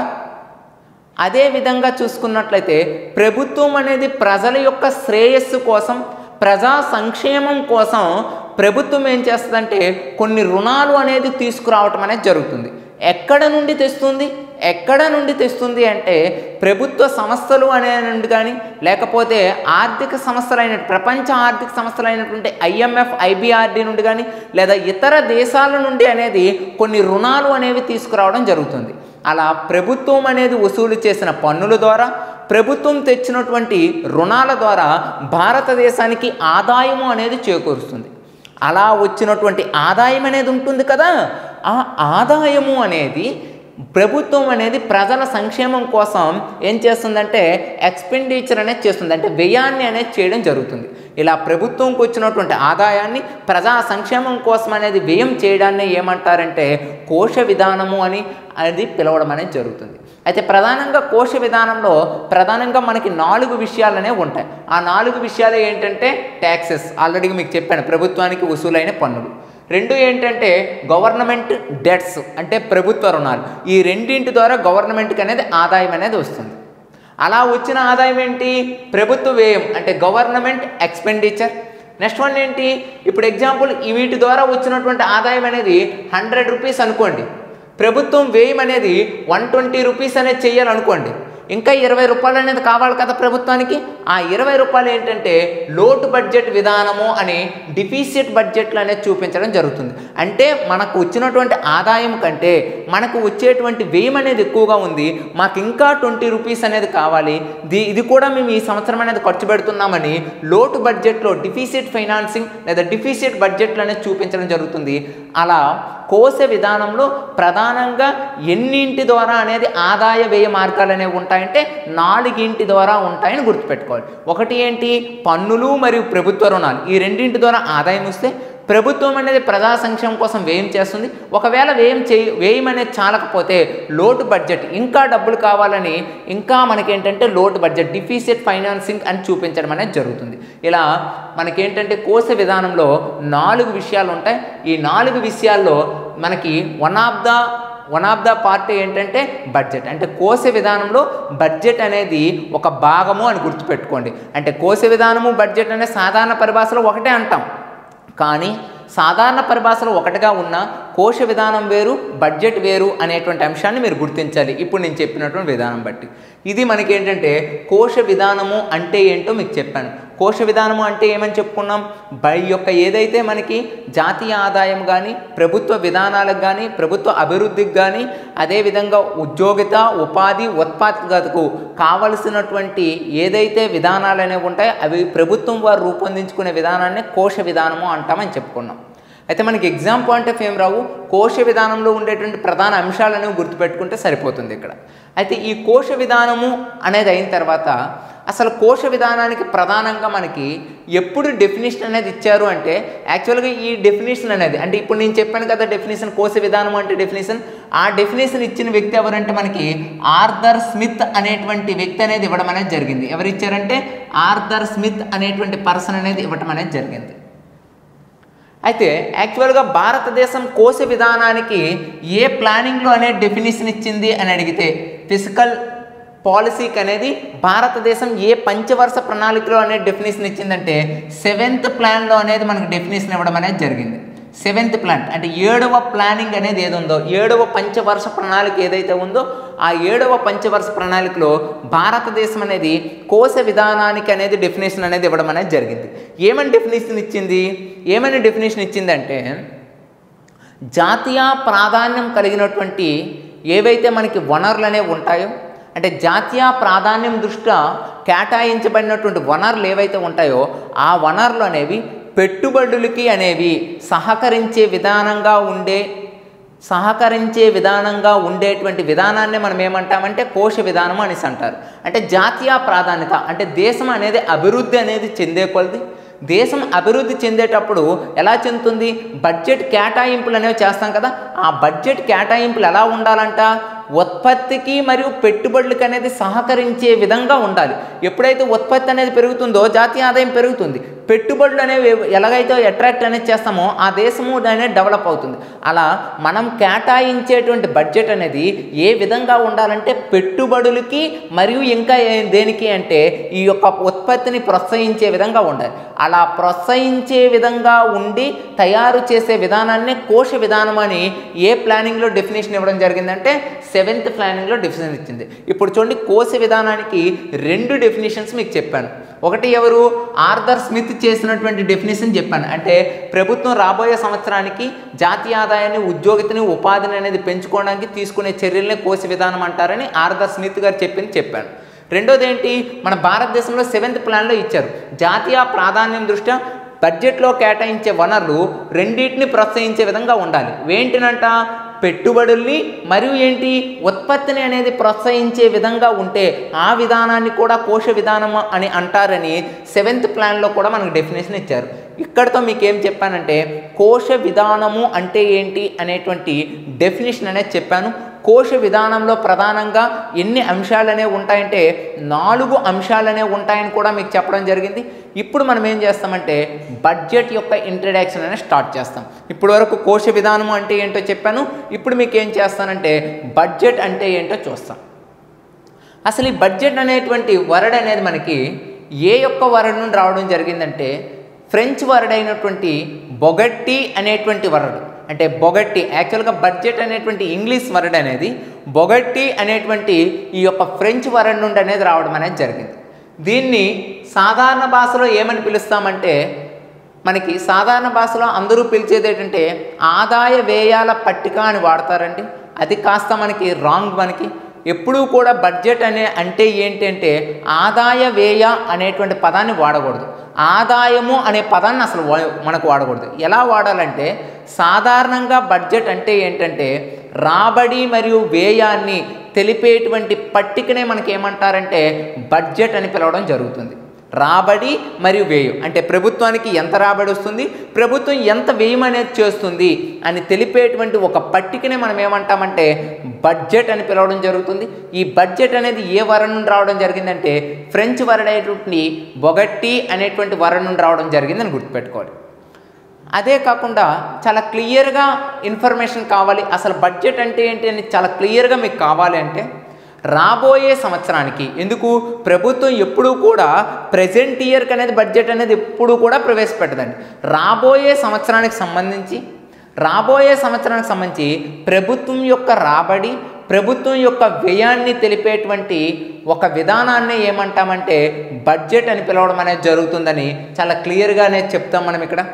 A: అదే విధంగా చూసుకున్నట్లయితే ప్రభుత్వం అనేది ప్రజల యొక్క శ్రేయస్సు కోసం ప్రజా సంక్షేమం కోసం ప్రభుత్వం ఏం చేస్తుందంటే కొన్ని రుణాలు అనేది తీసుకురావటం అనేది జరుగుతుంది ఎక్కడ నుండి తెస్తుంది ఎక్కడ నుండి తెస్తుంది అంటే ప్రభుత్వ సంస్థలు అనే నుండి కానీ లేకపోతే ఆర్థిక సంస్థలైన ప్రపంచ ఆర్థిక సంస్థలైనటువంటి ఐఎంఎఫ్ ఐబిఆర్డి నుండి కానీ లేదా ఇతర దేశాల నుండి అనేది కొన్ని రుణాలు అనేవి తీసుకురావడం జరుగుతుంది అలా ప్రభుత్వం అనేది వసూలు చేసిన పన్నుల ద్వారా ప్రభుత్వం తెచ్చినటువంటి రుణాల ద్వారా భారతదేశానికి ఆదాయము అనేది చేకూరుస్తుంది అలా వచ్చినటువంటి ఆదాయం అనేది ఉంటుంది కదా ఆ ఆదాయము అనేది ప్రభుత్వం అనేది ప్రజల సంక్షేమం కోసం ఏం చేస్తుందంటే ఎక్స్పెండిచర్ అనేది చేస్తుంది అంటే వ్యయాన్ని అనేది చేయడం జరుగుతుంది ఇలా ప్రభుత్వంకి వచ్చినటువంటి ఆదాయాన్ని ప్రజా సంక్షేమం కోసం అనేది వ్యయం చేయడాన్ని ఏమంటారంటే కోశ విధానము అని అనేది పిలవడం అనేది జరుగుతుంది అయితే ప్రధానంగా కోశ విధానంలో ప్రధానంగా మనకి నాలుగు విషయాలు అనేవి ఉంటాయి ఆ నాలుగు విషయాలు ఏంటంటే ట్యాక్సెస్ ఆల్రెడీ మీకు చెప్పాను ప్రభుత్వానికి వసూలైన పన్నులు రెండు ఏంటంటే గవర్నమెంట్ డెట్స్ అంటే ప్రభుత్వ రుణాలు ఈ రెండింటి ద్వారా గవర్నమెంట్కి అనేది ఆదాయం అనేది వస్తుంది అలా వచ్చిన ఆదాయం ఏంటి ప్రభుత్వ వ్యయం అంటే గవర్నమెంట్ ఎక్స్పెండిచర్ నెక్స్ట్ వన్ ఏంటి ఇప్పుడు ఎగ్జాంపుల్ ఈ వీటి ద్వారా వచ్చినటువంటి ఆదాయం అనేది హండ్రెడ్ రూపీస్ అనుకోండి ప్రభుత్వం వ్యయం అనేది వన్ ట్వంటీ రూపీస్ అనేది చేయాలనుకోండి ఇంకా ఇరవై రూపాయలు అనేది కావాలి కదా ప్రభుత్వానికి ఆ ఇరవై రూపాయలు ఏంటంటే లోటు బడ్జెట్ విధానము అని డిఫిసిట్ బడ్జెట్లు అనేది చూపించడం జరుగుతుంది అంటే మనకు వచ్చినటువంటి ఆదాయం కంటే మనకు వచ్చేటువంటి వ్యయం అనేది ఎక్కువగా ఉంది మాకు ఇంకా ట్వంటీ రూపీస్ అనేది కావాలి ది ఇది కూడా మేము ఈ సంవత్సరం అనేది ఖర్చు పెడుతున్నామని లోటు బడ్జెట్లో డిఫిసిట్ ఫైనాన్సింగ్ లేదా డిఫిసిట్ బడ్జెట్లు అనేది చూపించడం జరుగుతుంది అలా కోశ విధానంలో ప్రధానంగా ఎన్నింటి ద్వారా అనేది ఆదాయ వ్యయ మార్గాలు అనేవి ఉంటాయంటే నాలుగింటి ద్వారా ఉంటాయని గుర్తుపెట్టుకోవాలి ఒకటి ఏంటి పన్నులు మరియు ప్రభుత్వ రుణాలు ఈ రెండింటి ద్వారా ఆదాయం వస్తే ప్రభుత్వం అనేది ప్రజా సంక్షేమం కోసం వ్యయం చేస్తుంది ఒకవేళ వ్యయం చే వ్యయం అనేది చాలకపోతే లోటు బడ్జెట్ ఇంకా డబ్బులు కావాలని ఇంకా మనకేంటంటే లోటు బడ్జెట్ డిఫిసిట్ ఫైనాన్సింగ్ అని చూపించడం అనేది జరుగుతుంది ఇలా మనకేంటంటే కోశ విధానంలో నాలుగు విషయాలు ఉంటాయి ఈ నాలుగు విషయాల్లో మనకి one of the one of the part ఏంటంటే బడ్జెట్ అంటే కోశ విధానంలో బడ్జెట్ అనేది ఒక భాగము అని గుర్తుపెట్టుకోండి అంటే కోశ విధానము బడ్జెట్ అనే సాధారణ పరిభాషలో ఒకటే అంటాం కానీ సాధారణ పరిభాషలో ఒకటిగా ఉన్న కోశ విధానం వేరు బడ్జెట్ వేరు అనేటువంటి అంశాన్ని మీరు గుర్తించాలి ఇప్పుడు నేను చెప్పినటువంటి విధానం బట్టి ఇది మనకి ఏంటంటే కోశ విధానము అంటే ఏంటో మీకు చెప్పాను కోశ విధానము అంటే ఏమని చెప్పుకున్నాం బై యొక్క ఏదైతే మనకి జాతీయ ఆదాయం కానీ ప్రభుత్వ విధానాలకు కానీ ప్రభుత్వ అభివృద్ధికి కానీ అదేవిధంగా ఉద్యోగిత ఉపాధి ఉత్పాదకతకు కావలసినటువంటి ఏదైతే విధానాలు అనేవి ఉంటాయో అవి ప్రభుత్వం వారు రూపొందించుకునే విధానాన్ని కోశ విధానము అంటామని చెప్పుకున్నాం అయితే మనకి ఎగ్జామ్ పాయింట్ ఆఫ్ ఏం రావు కోశ విధానంలో ఉండేటువంటి ప్రధాన అంశాలను గుర్తుపెట్టుకుంటే సరిపోతుంది ఇక్కడ అయితే ఈ కోశ విధానము అనేది అయిన తర్వాత అసలు కోశ విధానానికి ప్రధానంగా మనకి ఎప్పుడు డెఫినేషన్ అనేది ఇచ్చారు అంటే యాక్చువల్గా ఈ డెఫినేషన్ అనేది అంటే ఇప్పుడు నేను చెప్పాను కదా డెఫినేషన్ కోశ విధానం అంటే డెఫినేషన్ ఆ డెఫినేషన్ ఇచ్చిన వ్యక్తి ఎవరంటే మనకి ఆర్థర్ స్మిత్ అనేటువంటి వ్యక్తి అనేది ఇవ్వడం అనేది జరిగింది ఎవరు ఇచ్చారంటే ఆర్థర్ స్మిత్ అనేటువంటి పర్సన్ అనేది ఇవ్వడం అనేది జరిగింది అయితే యాక్చువల్గా భారతదేశం కోశ విధానానికి ఏ ప్లానింగ్లో అనే డెఫినేషన్ ఇచ్చింది అని అడిగితే ఫిజికల్ పాలసీకి అనేది భారతదేశం ఏ పంచవర్ష ప్రణాళికలో అనే డెఫినేషన్ ఇచ్చిందంటే సెవెంత్ ప్లాన్లో అనేది మనకు డెఫినేషన్ ఇవ్వడం అనేది జరిగింది సెవెంత్ ప్లాన్ అంటే ఏడవ ప్లానింగ్ అనేది ఏది ఉందో ఏడవ పంచవర్ష ప్రణాళిక ఏదైతే ఉందో ఆ ఏడవ పంచవర్ష ప్రణాళికలో భారతదేశం అనేది కోశ విధానానికి అనేది డెఫినేషన్ అనేది ఇవ్వడం అనేది జరిగింది ఏమని డెఫినేషన్ ఇచ్చింది ఏమని డెఫినేషన్ ఇచ్చిందంటే జాతీయ ప్రాధాన్యం కలిగినటువంటి ఏవైతే మనకి వనరులు అనేవి ఉంటాయో అంటే జాతీయ ప్రాధాన్యం దృష్ట్యా కేటాయించబడినటువంటి వనరులు ఏవైతే ఉంటాయో ఆ వనరులు అనేవి పెట్టుబడులకి అనేవి సహకరించే విధానంగా ఉండే సహకరించే విధానంగా ఉండేటువంటి విధానాన్ని మనం ఏమంటామంటే కోశ విధానం అనేసి అంటారు అంటే జాతీయ ప్రాధాన్యత అంటే దేశం అనేది అభివృద్ధి అనేది చెందే కొలది దేశం అభివృద్ధి చెందేటప్పుడు ఎలా చెందుతుంది బడ్జెట్ కేటాయింపులు అనేవి చేస్తాం కదా ఆ బడ్జెట్ కేటాయింపులు ఎలా ఉండాలంట ఉత్పత్తికి మరియు పెట్టుబడులకు అనేది సహకరించే విధంగా ఉండాలి ఎప్పుడైతే ఉత్పత్తి అనేది పెరుగుతుందో జాతీయ ఆదాయం పెరుగుతుంది పెట్టుబడులు అనేవి ఎలాగైతే అట్రాక్ట్ అనేది చేస్తామో ఆ దేశము అనేది డెవలప్ అవుతుంది అలా మనం కేటాయించేటువంటి బడ్జెట్ అనేది ఏ విధంగా ఉండాలంటే పెట్టుబడులకి మరియు ఇంకా ఏ- దేనికి అంటే ఈ యొక్క ఉత్పత్తిని ప్రోత్సహించే విధంగా ఉండాలి అలా ప్రోత్సహించే విధంగా ఉండి తయారు చేసే విధానాన్ని కోశ విధానం అని ఏ ప్లానింగ్లో డెఫినేషన్ ఇవ్వడం జరిగిందంటే సెవెంత్ ప్లానింగ్లో డెఫినేషన్ ఇచ్చింది ఇప్పుడు చూడండి కోశ విధానానికి రెండు డెఫినేషన్స్ మీకు చెప్పాను ఒకటి ఎవరు ఆర్థర్ స్మిత్ చేసినటువంటి డెఫినేషన్ చెప్పాను అంటే ప్రభుత్వం రాబోయే సంవత్సరానికి జాతీయ ఆదాయాన్ని ఉద్యోగితని ఉపాధిని అనేది పెంచుకోవడానికి తీసుకునే చర్యలనే కోశ విధానం అంటారని ఆర్థర్ స్మిత్ గారు చెప్పింది చెప్పాను రెండోది ఏంటి మన భారతదేశంలో సెవెంత్ ప్లాన్లో ఇచ్చారు జాతీయ ప్రాధాన్యం దృష్ట్యా బడ్జెట్లో కేటాయించే వనరులు రెండింటిని ప్రోత్సహించే విధంగా ఉండాలి ఏంటినంట పెట్టుబడుల్ని మరియు ఏంటి ఉత్పత్తిని అనేది ప్రోత్సహించే విధంగా ఉంటే ఆ విధానాన్ని కూడా కోశ విధానం అని అంటారని సెవెంత్ ప్లాన్లో కూడా మనకు డెఫినేషన్ ఇచ్చారు ఇక్కడతో మీకు ఏం చెప్పానంటే కోశ విధానము అంటే ఏంటి అనేటువంటి డెఫినేషన్ అనేది చెప్పాను కోశ విధానంలో ప్రధానంగా ఎన్ని అంశాలనే ఉంటాయంటే నాలుగు అంశాలనే ఉంటాయని కూడా మీకు చెప్పడం జరిగింది ఇప్పుడు మనం ఏం చేస్తామంటే బడ్జెట్ యొక్క ఇంట్రడక్షన్ అనేది స్టార్ట్ చేస్తాం ఇప్పుడు వరకు కోశ విధానము అంటే ఏంటో చెప్పాను ఇప్పుడు మీకు ఏం చేస్తానంటే బడ్జెట్ అంటే ఏంటో చూస్తాం అసలు ఈ బడ్జెట్ అనేటువంటి వర్డ్ అనేది మనకి ఏ యొక్క వర్డ్ నుండి రావడం జరిగిందంటే ఫ్రెంచ్ వర్డ్ అయినటువంటి బొగట్టి అనేటువంటి వర్డ్ అంటే బొగట్టి యాక్చువల్గా బడ్జెట్ అనేటువంటి ఇంగ్లీష్ వర్డ్ అనేది బొగట్టి అనేటువంటి ఈ యొక్క ఫ్రెంచ్ వర్డ్ నుండి అనేది రావడం అనేది జరిగింది దీన్ని సాధారణ భాషలో ఏమని పిలుస్తామంటే మనకి సాధారణ భాషలో అందరూ పిలిచేది ఏంటంటే ఆదాయ వ్యయాల పట్టిక అని వాడతారండి అది కాస్త మనకి రాంగ్ మనకి ఎప్పుడూ కూడా బడ్జెట్ అనే అంటే ఏంటంటే ఆదాయ వ్యయ అనేటువంటి పదాన్ని వాడకూడదు ఆదాయము అనే పదాన్ని అసలు వా- మనకు వాడకూడదు ఎలా వాడాలంటే సాధారణంగా బడ్జెట్ అంటే ఏంటంటే రాబడి మరియు వ్యయాన్ని తెలిపేటువంటి పట్టికనే మనకి ఏమంటారంటే బడ్జెట్ అని పిలవడం జరుగుతుంది రాబడి మరియు వ్యయం అంటే ప్రభుత్వానికి ఎంత రాబడి వస్తుంది ప్రభుత్వం ఎంత వ్యయం అనేది చేస్తుంది అని తెలిపేటువంటి ఒక పట్టికనే మనం ఏమంటామంటే బడ్జెట్ అని పిలవడం జరుగుతుంది ఈ బడ్జెట్ అనేది ఏ వరం నుండి రావడం జరిగిందంటే ఫ్రెంచ్ వరడ్ అయినటువంటి బొగట్టి అనేటువంటి వరం నుండి రావడం జరిగిందని గుర్తుపెట్టుకోవాలి అదే కాకుండా చాలా క్లియర్గా ఇన్ఫర్మేషన్ కావాలి అసలు బడ్జెట్ అంటే ఏంటి అని చాలా క్లియర్గా మీకు కావాలి అంటే రాబోయే సంవత్సరానికి ఎందుకు ప్రభుత్వం ఎప్పుడూ కూడా ప్రజెంట్ ఇయర్కి అనేది బడ్జెట్ అనేది ఎప్పుడూ కూడా ప్రవేశపెట్టదండి రాబోయే సంవత్సరానికి సంబంధించి రాబోయే సంవత్సరానికి సంబంధించి ప్రభుత్వం యొక్క రాబడి ప్రభుత్వం యొక్క వ్యయాన్ని తెలిపేటువంటి ఒక విధానాన్ని ఏమంటామంటే బడ్జెట్ అని పిలవడం అనేది జరుగుతుందని చాలా క్లియర్గా అనేది చెప్తాం మనం ఇక్కడ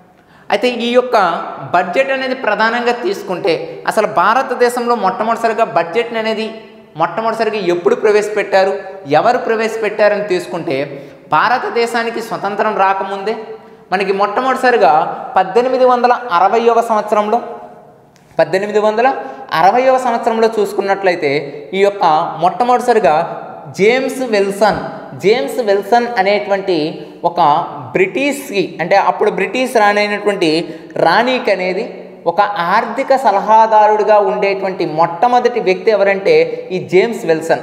A: అయితే ఈ యొక్క బడ్జెట్ అనేది ప్రధానంగా తీసుకుంటే అసలు భారతదేశంలో మొట్టమొదటిసారిగా బడ్జెట్ అనేది మొట్టమొదటిసారిగా ఎప్పుడు ప్రవేశపెట్టారు ఎవరు ప్రవేశపెట్టారని తీసుకుంటే భారతదేశానికి స్వతంత్రం రాకముందే మనకి మొట్టమొదటిసారిగా పద్దెనిమిది వందల అరవైవ సంవత్సరంలో పద్దెనిమిది వందల అరవైవ సంవత్సరంలో చూసుకున్నట్లయితే ఈ యొక్క మొట్టమొదటిసారిగా జేమ్స్ విల్సన్ జేమ్స్ విల్సన్ అనేటువంటి ఒక బ్రిటిష్కి అంటే అప్పుడు బ్రిటిష్ రాణి అయినటువంటి రాణికి అనేది ఒక ఆర్థిక సలహాదారుడిగా ఉండేటువంటి మొట్టమొదటి వ్యక్తి ఎవరంటే ఈ జేమ్స్ విల్సన్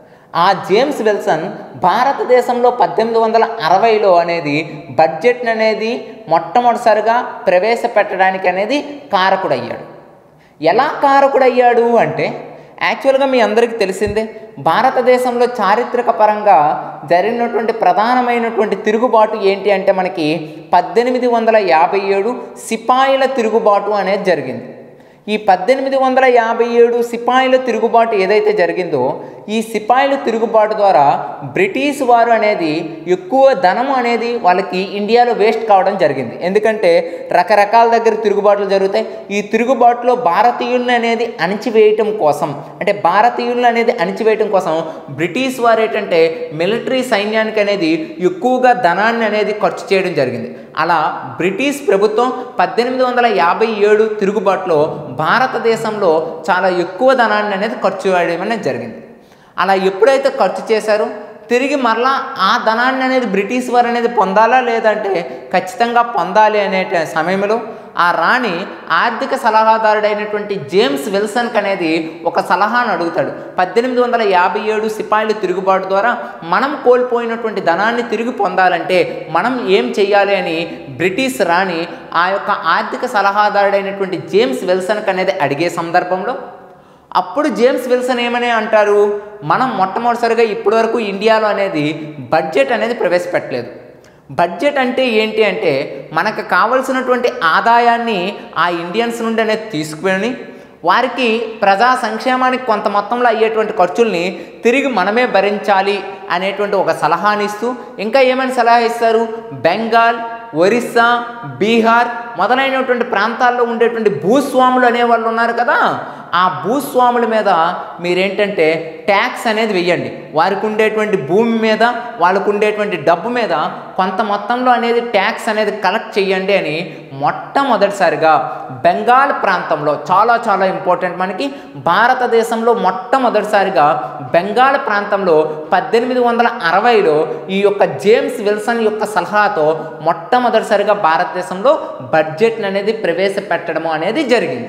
A: ఆ జేమ్స్ విల్సన్ భారతదేశంలో పద్దెనిమిది వందల అరవైలో అనేది బడ్జెట్ అనేది మొట్టమొదటిసారిగా ప్రవేశపెట్టడానికి అనేది కారకుడయ్యాడు ఎలా కారకుడయ్యాడు అంటే యాక్చువల్గా మీ అందరికీ తెలిసిందే భారతదేశంలో చారిత్రక పరంగా జరిగినటువంటి ప్రధానమైనటువంటి తిరుగుబాటు ఏంటి అంటే మనకి పద్దెనిమిది వందల యాభై ఏడు సిపాయిల తిరుగుబాటు అనేది జరిగింది ఈ పద్దెనిమిది వందల యాభై ఏడు సిపాయిల తిరుగుబాటు ఏదైతే జరిగిందో ఈ సిపాయిల తిరుగుబాటు ద్వారా బ్రిటిష్ వారు అనేది ఎక్కువ ధనం అనేది వాళ్ళకి ఇండియాలో వేస్ట్ కావడం జరిగింది ఎందుకంటే రకరకాల దగ్గర తిరుగుబాట్లు జరుగుతాయి ఈ తిరుగుబాటులో భారతీయులను అనేది అణిచివేయటం కోసం అంటే భారతీయులను అనేది అణిచివేయటం కోసం బ్రిటిష్ వారు ఏంటంటే మిలిటరీ సైన్యానికి అనేది ఎక్కువగా ధనాన్ని అనేది ఖర్చు చేయడం జరిగింది అలా బ్రిటిష్ ప్రభుత్వం పద్దెనిమిది వందల యాభై ఏడు తిరుగుబాటులో భారతదేశంలో చాలా ఎక్కువ ధనాన్ని అనేది ఖర్చు చేయడం అనేది జరిగింది అలా ఎప్పుడైతే ఖర్చు చేశారో తిరిగి మరలా ఆ ధనాన్ని అనేది బ్రిటిష్ వారు అనేది పొందాలా లేదంటే ఖచ్చితంగా పొందాలి అనే సమయంలో ఆ రాణి ఆర్థిక సలహాదారుడైనటువంటి జేమ్స్ విల్సన్కి అనేది ఒక సలహాను అడుగుతాడు పద్దెనిమిది వందల యాభై ఏడు సిపాయిల తిరుగుబాటు ద్వారా మనం కోల్పోయినటువంటి ధనాన్ని తిరిగి పొందాలంటే మనం ఏం చెయ్యాలి అని బ్రిటిష్ రాణి ఆ యొక్క ఆర్థిక సలహాదారుడైనటువంటి జేమ్స్ విల్సన్కి అనేది అడిగే సందర్భంలో అప్పుడు జేమ్స్ విల్సన్ ఏమని అంటారు మనం మొట్టమొదటిసారిగా ఇప్పటివరకు ఇండియాలో అనేది బడ్జెట్ అనేది ప్రవేశపెట్టలేదు బడ్జెట్ అంటే ఏంటి అంటే మనకు కావలసినటువంటి ఆదాయాన్ని ఆ ఇండియన్స్ నుండి అనేది తీసుకుని వారికి ప్రజా సంక్షేమానికి కొంత మొత్తంలో అయ్యేటువంటి ఖర్చుల్ని తిరిగి మనమే భరించాలి అనేటువంటి ఒక సలహాని ఇస్తూ ఇంకా ఏమైనా సలహా ఇస్తారు బెంగాల్ ఒరిస్సా బీహార్ మొదలైనటువంటి ప్రాంతాల్లో ఉండేటువంటి భూస్వాములు అనేవాళ్ళు ఉన్నారు కదా ఆ భూస్వాముల మీద మీరేంటంటే ట్యాక్స్ అనేది వెయ్యండి వారికి ఉండేటువంటి భూమి మీద వాళ్ళకు ఉండేటువంటి డబ్బు మీద కొంత మొత్తంలో అనేది ట్యాక్స్ అనేది కలెక్ట్ చేయండి అని మొట్టమొదటిసారిగా బెంగాల్ ప్రాంతంలో చాలా చాలా ఇంపార్టెంట్ మనకి భారతదేశంలో మొట్టమొదటిసారిగా బెంగాల్ ప్రాంతంలో పద్దెనిమిది వందల అరవైలో ఈ యొక్క జేమ్స్ విల్సన్ యొక్క సలహాతో మొట్టమొదటిసారిగా భారతదేశంలో బడ్జెట్ అనేది ప్రవేశపెట్టడము అనేది జరిగింది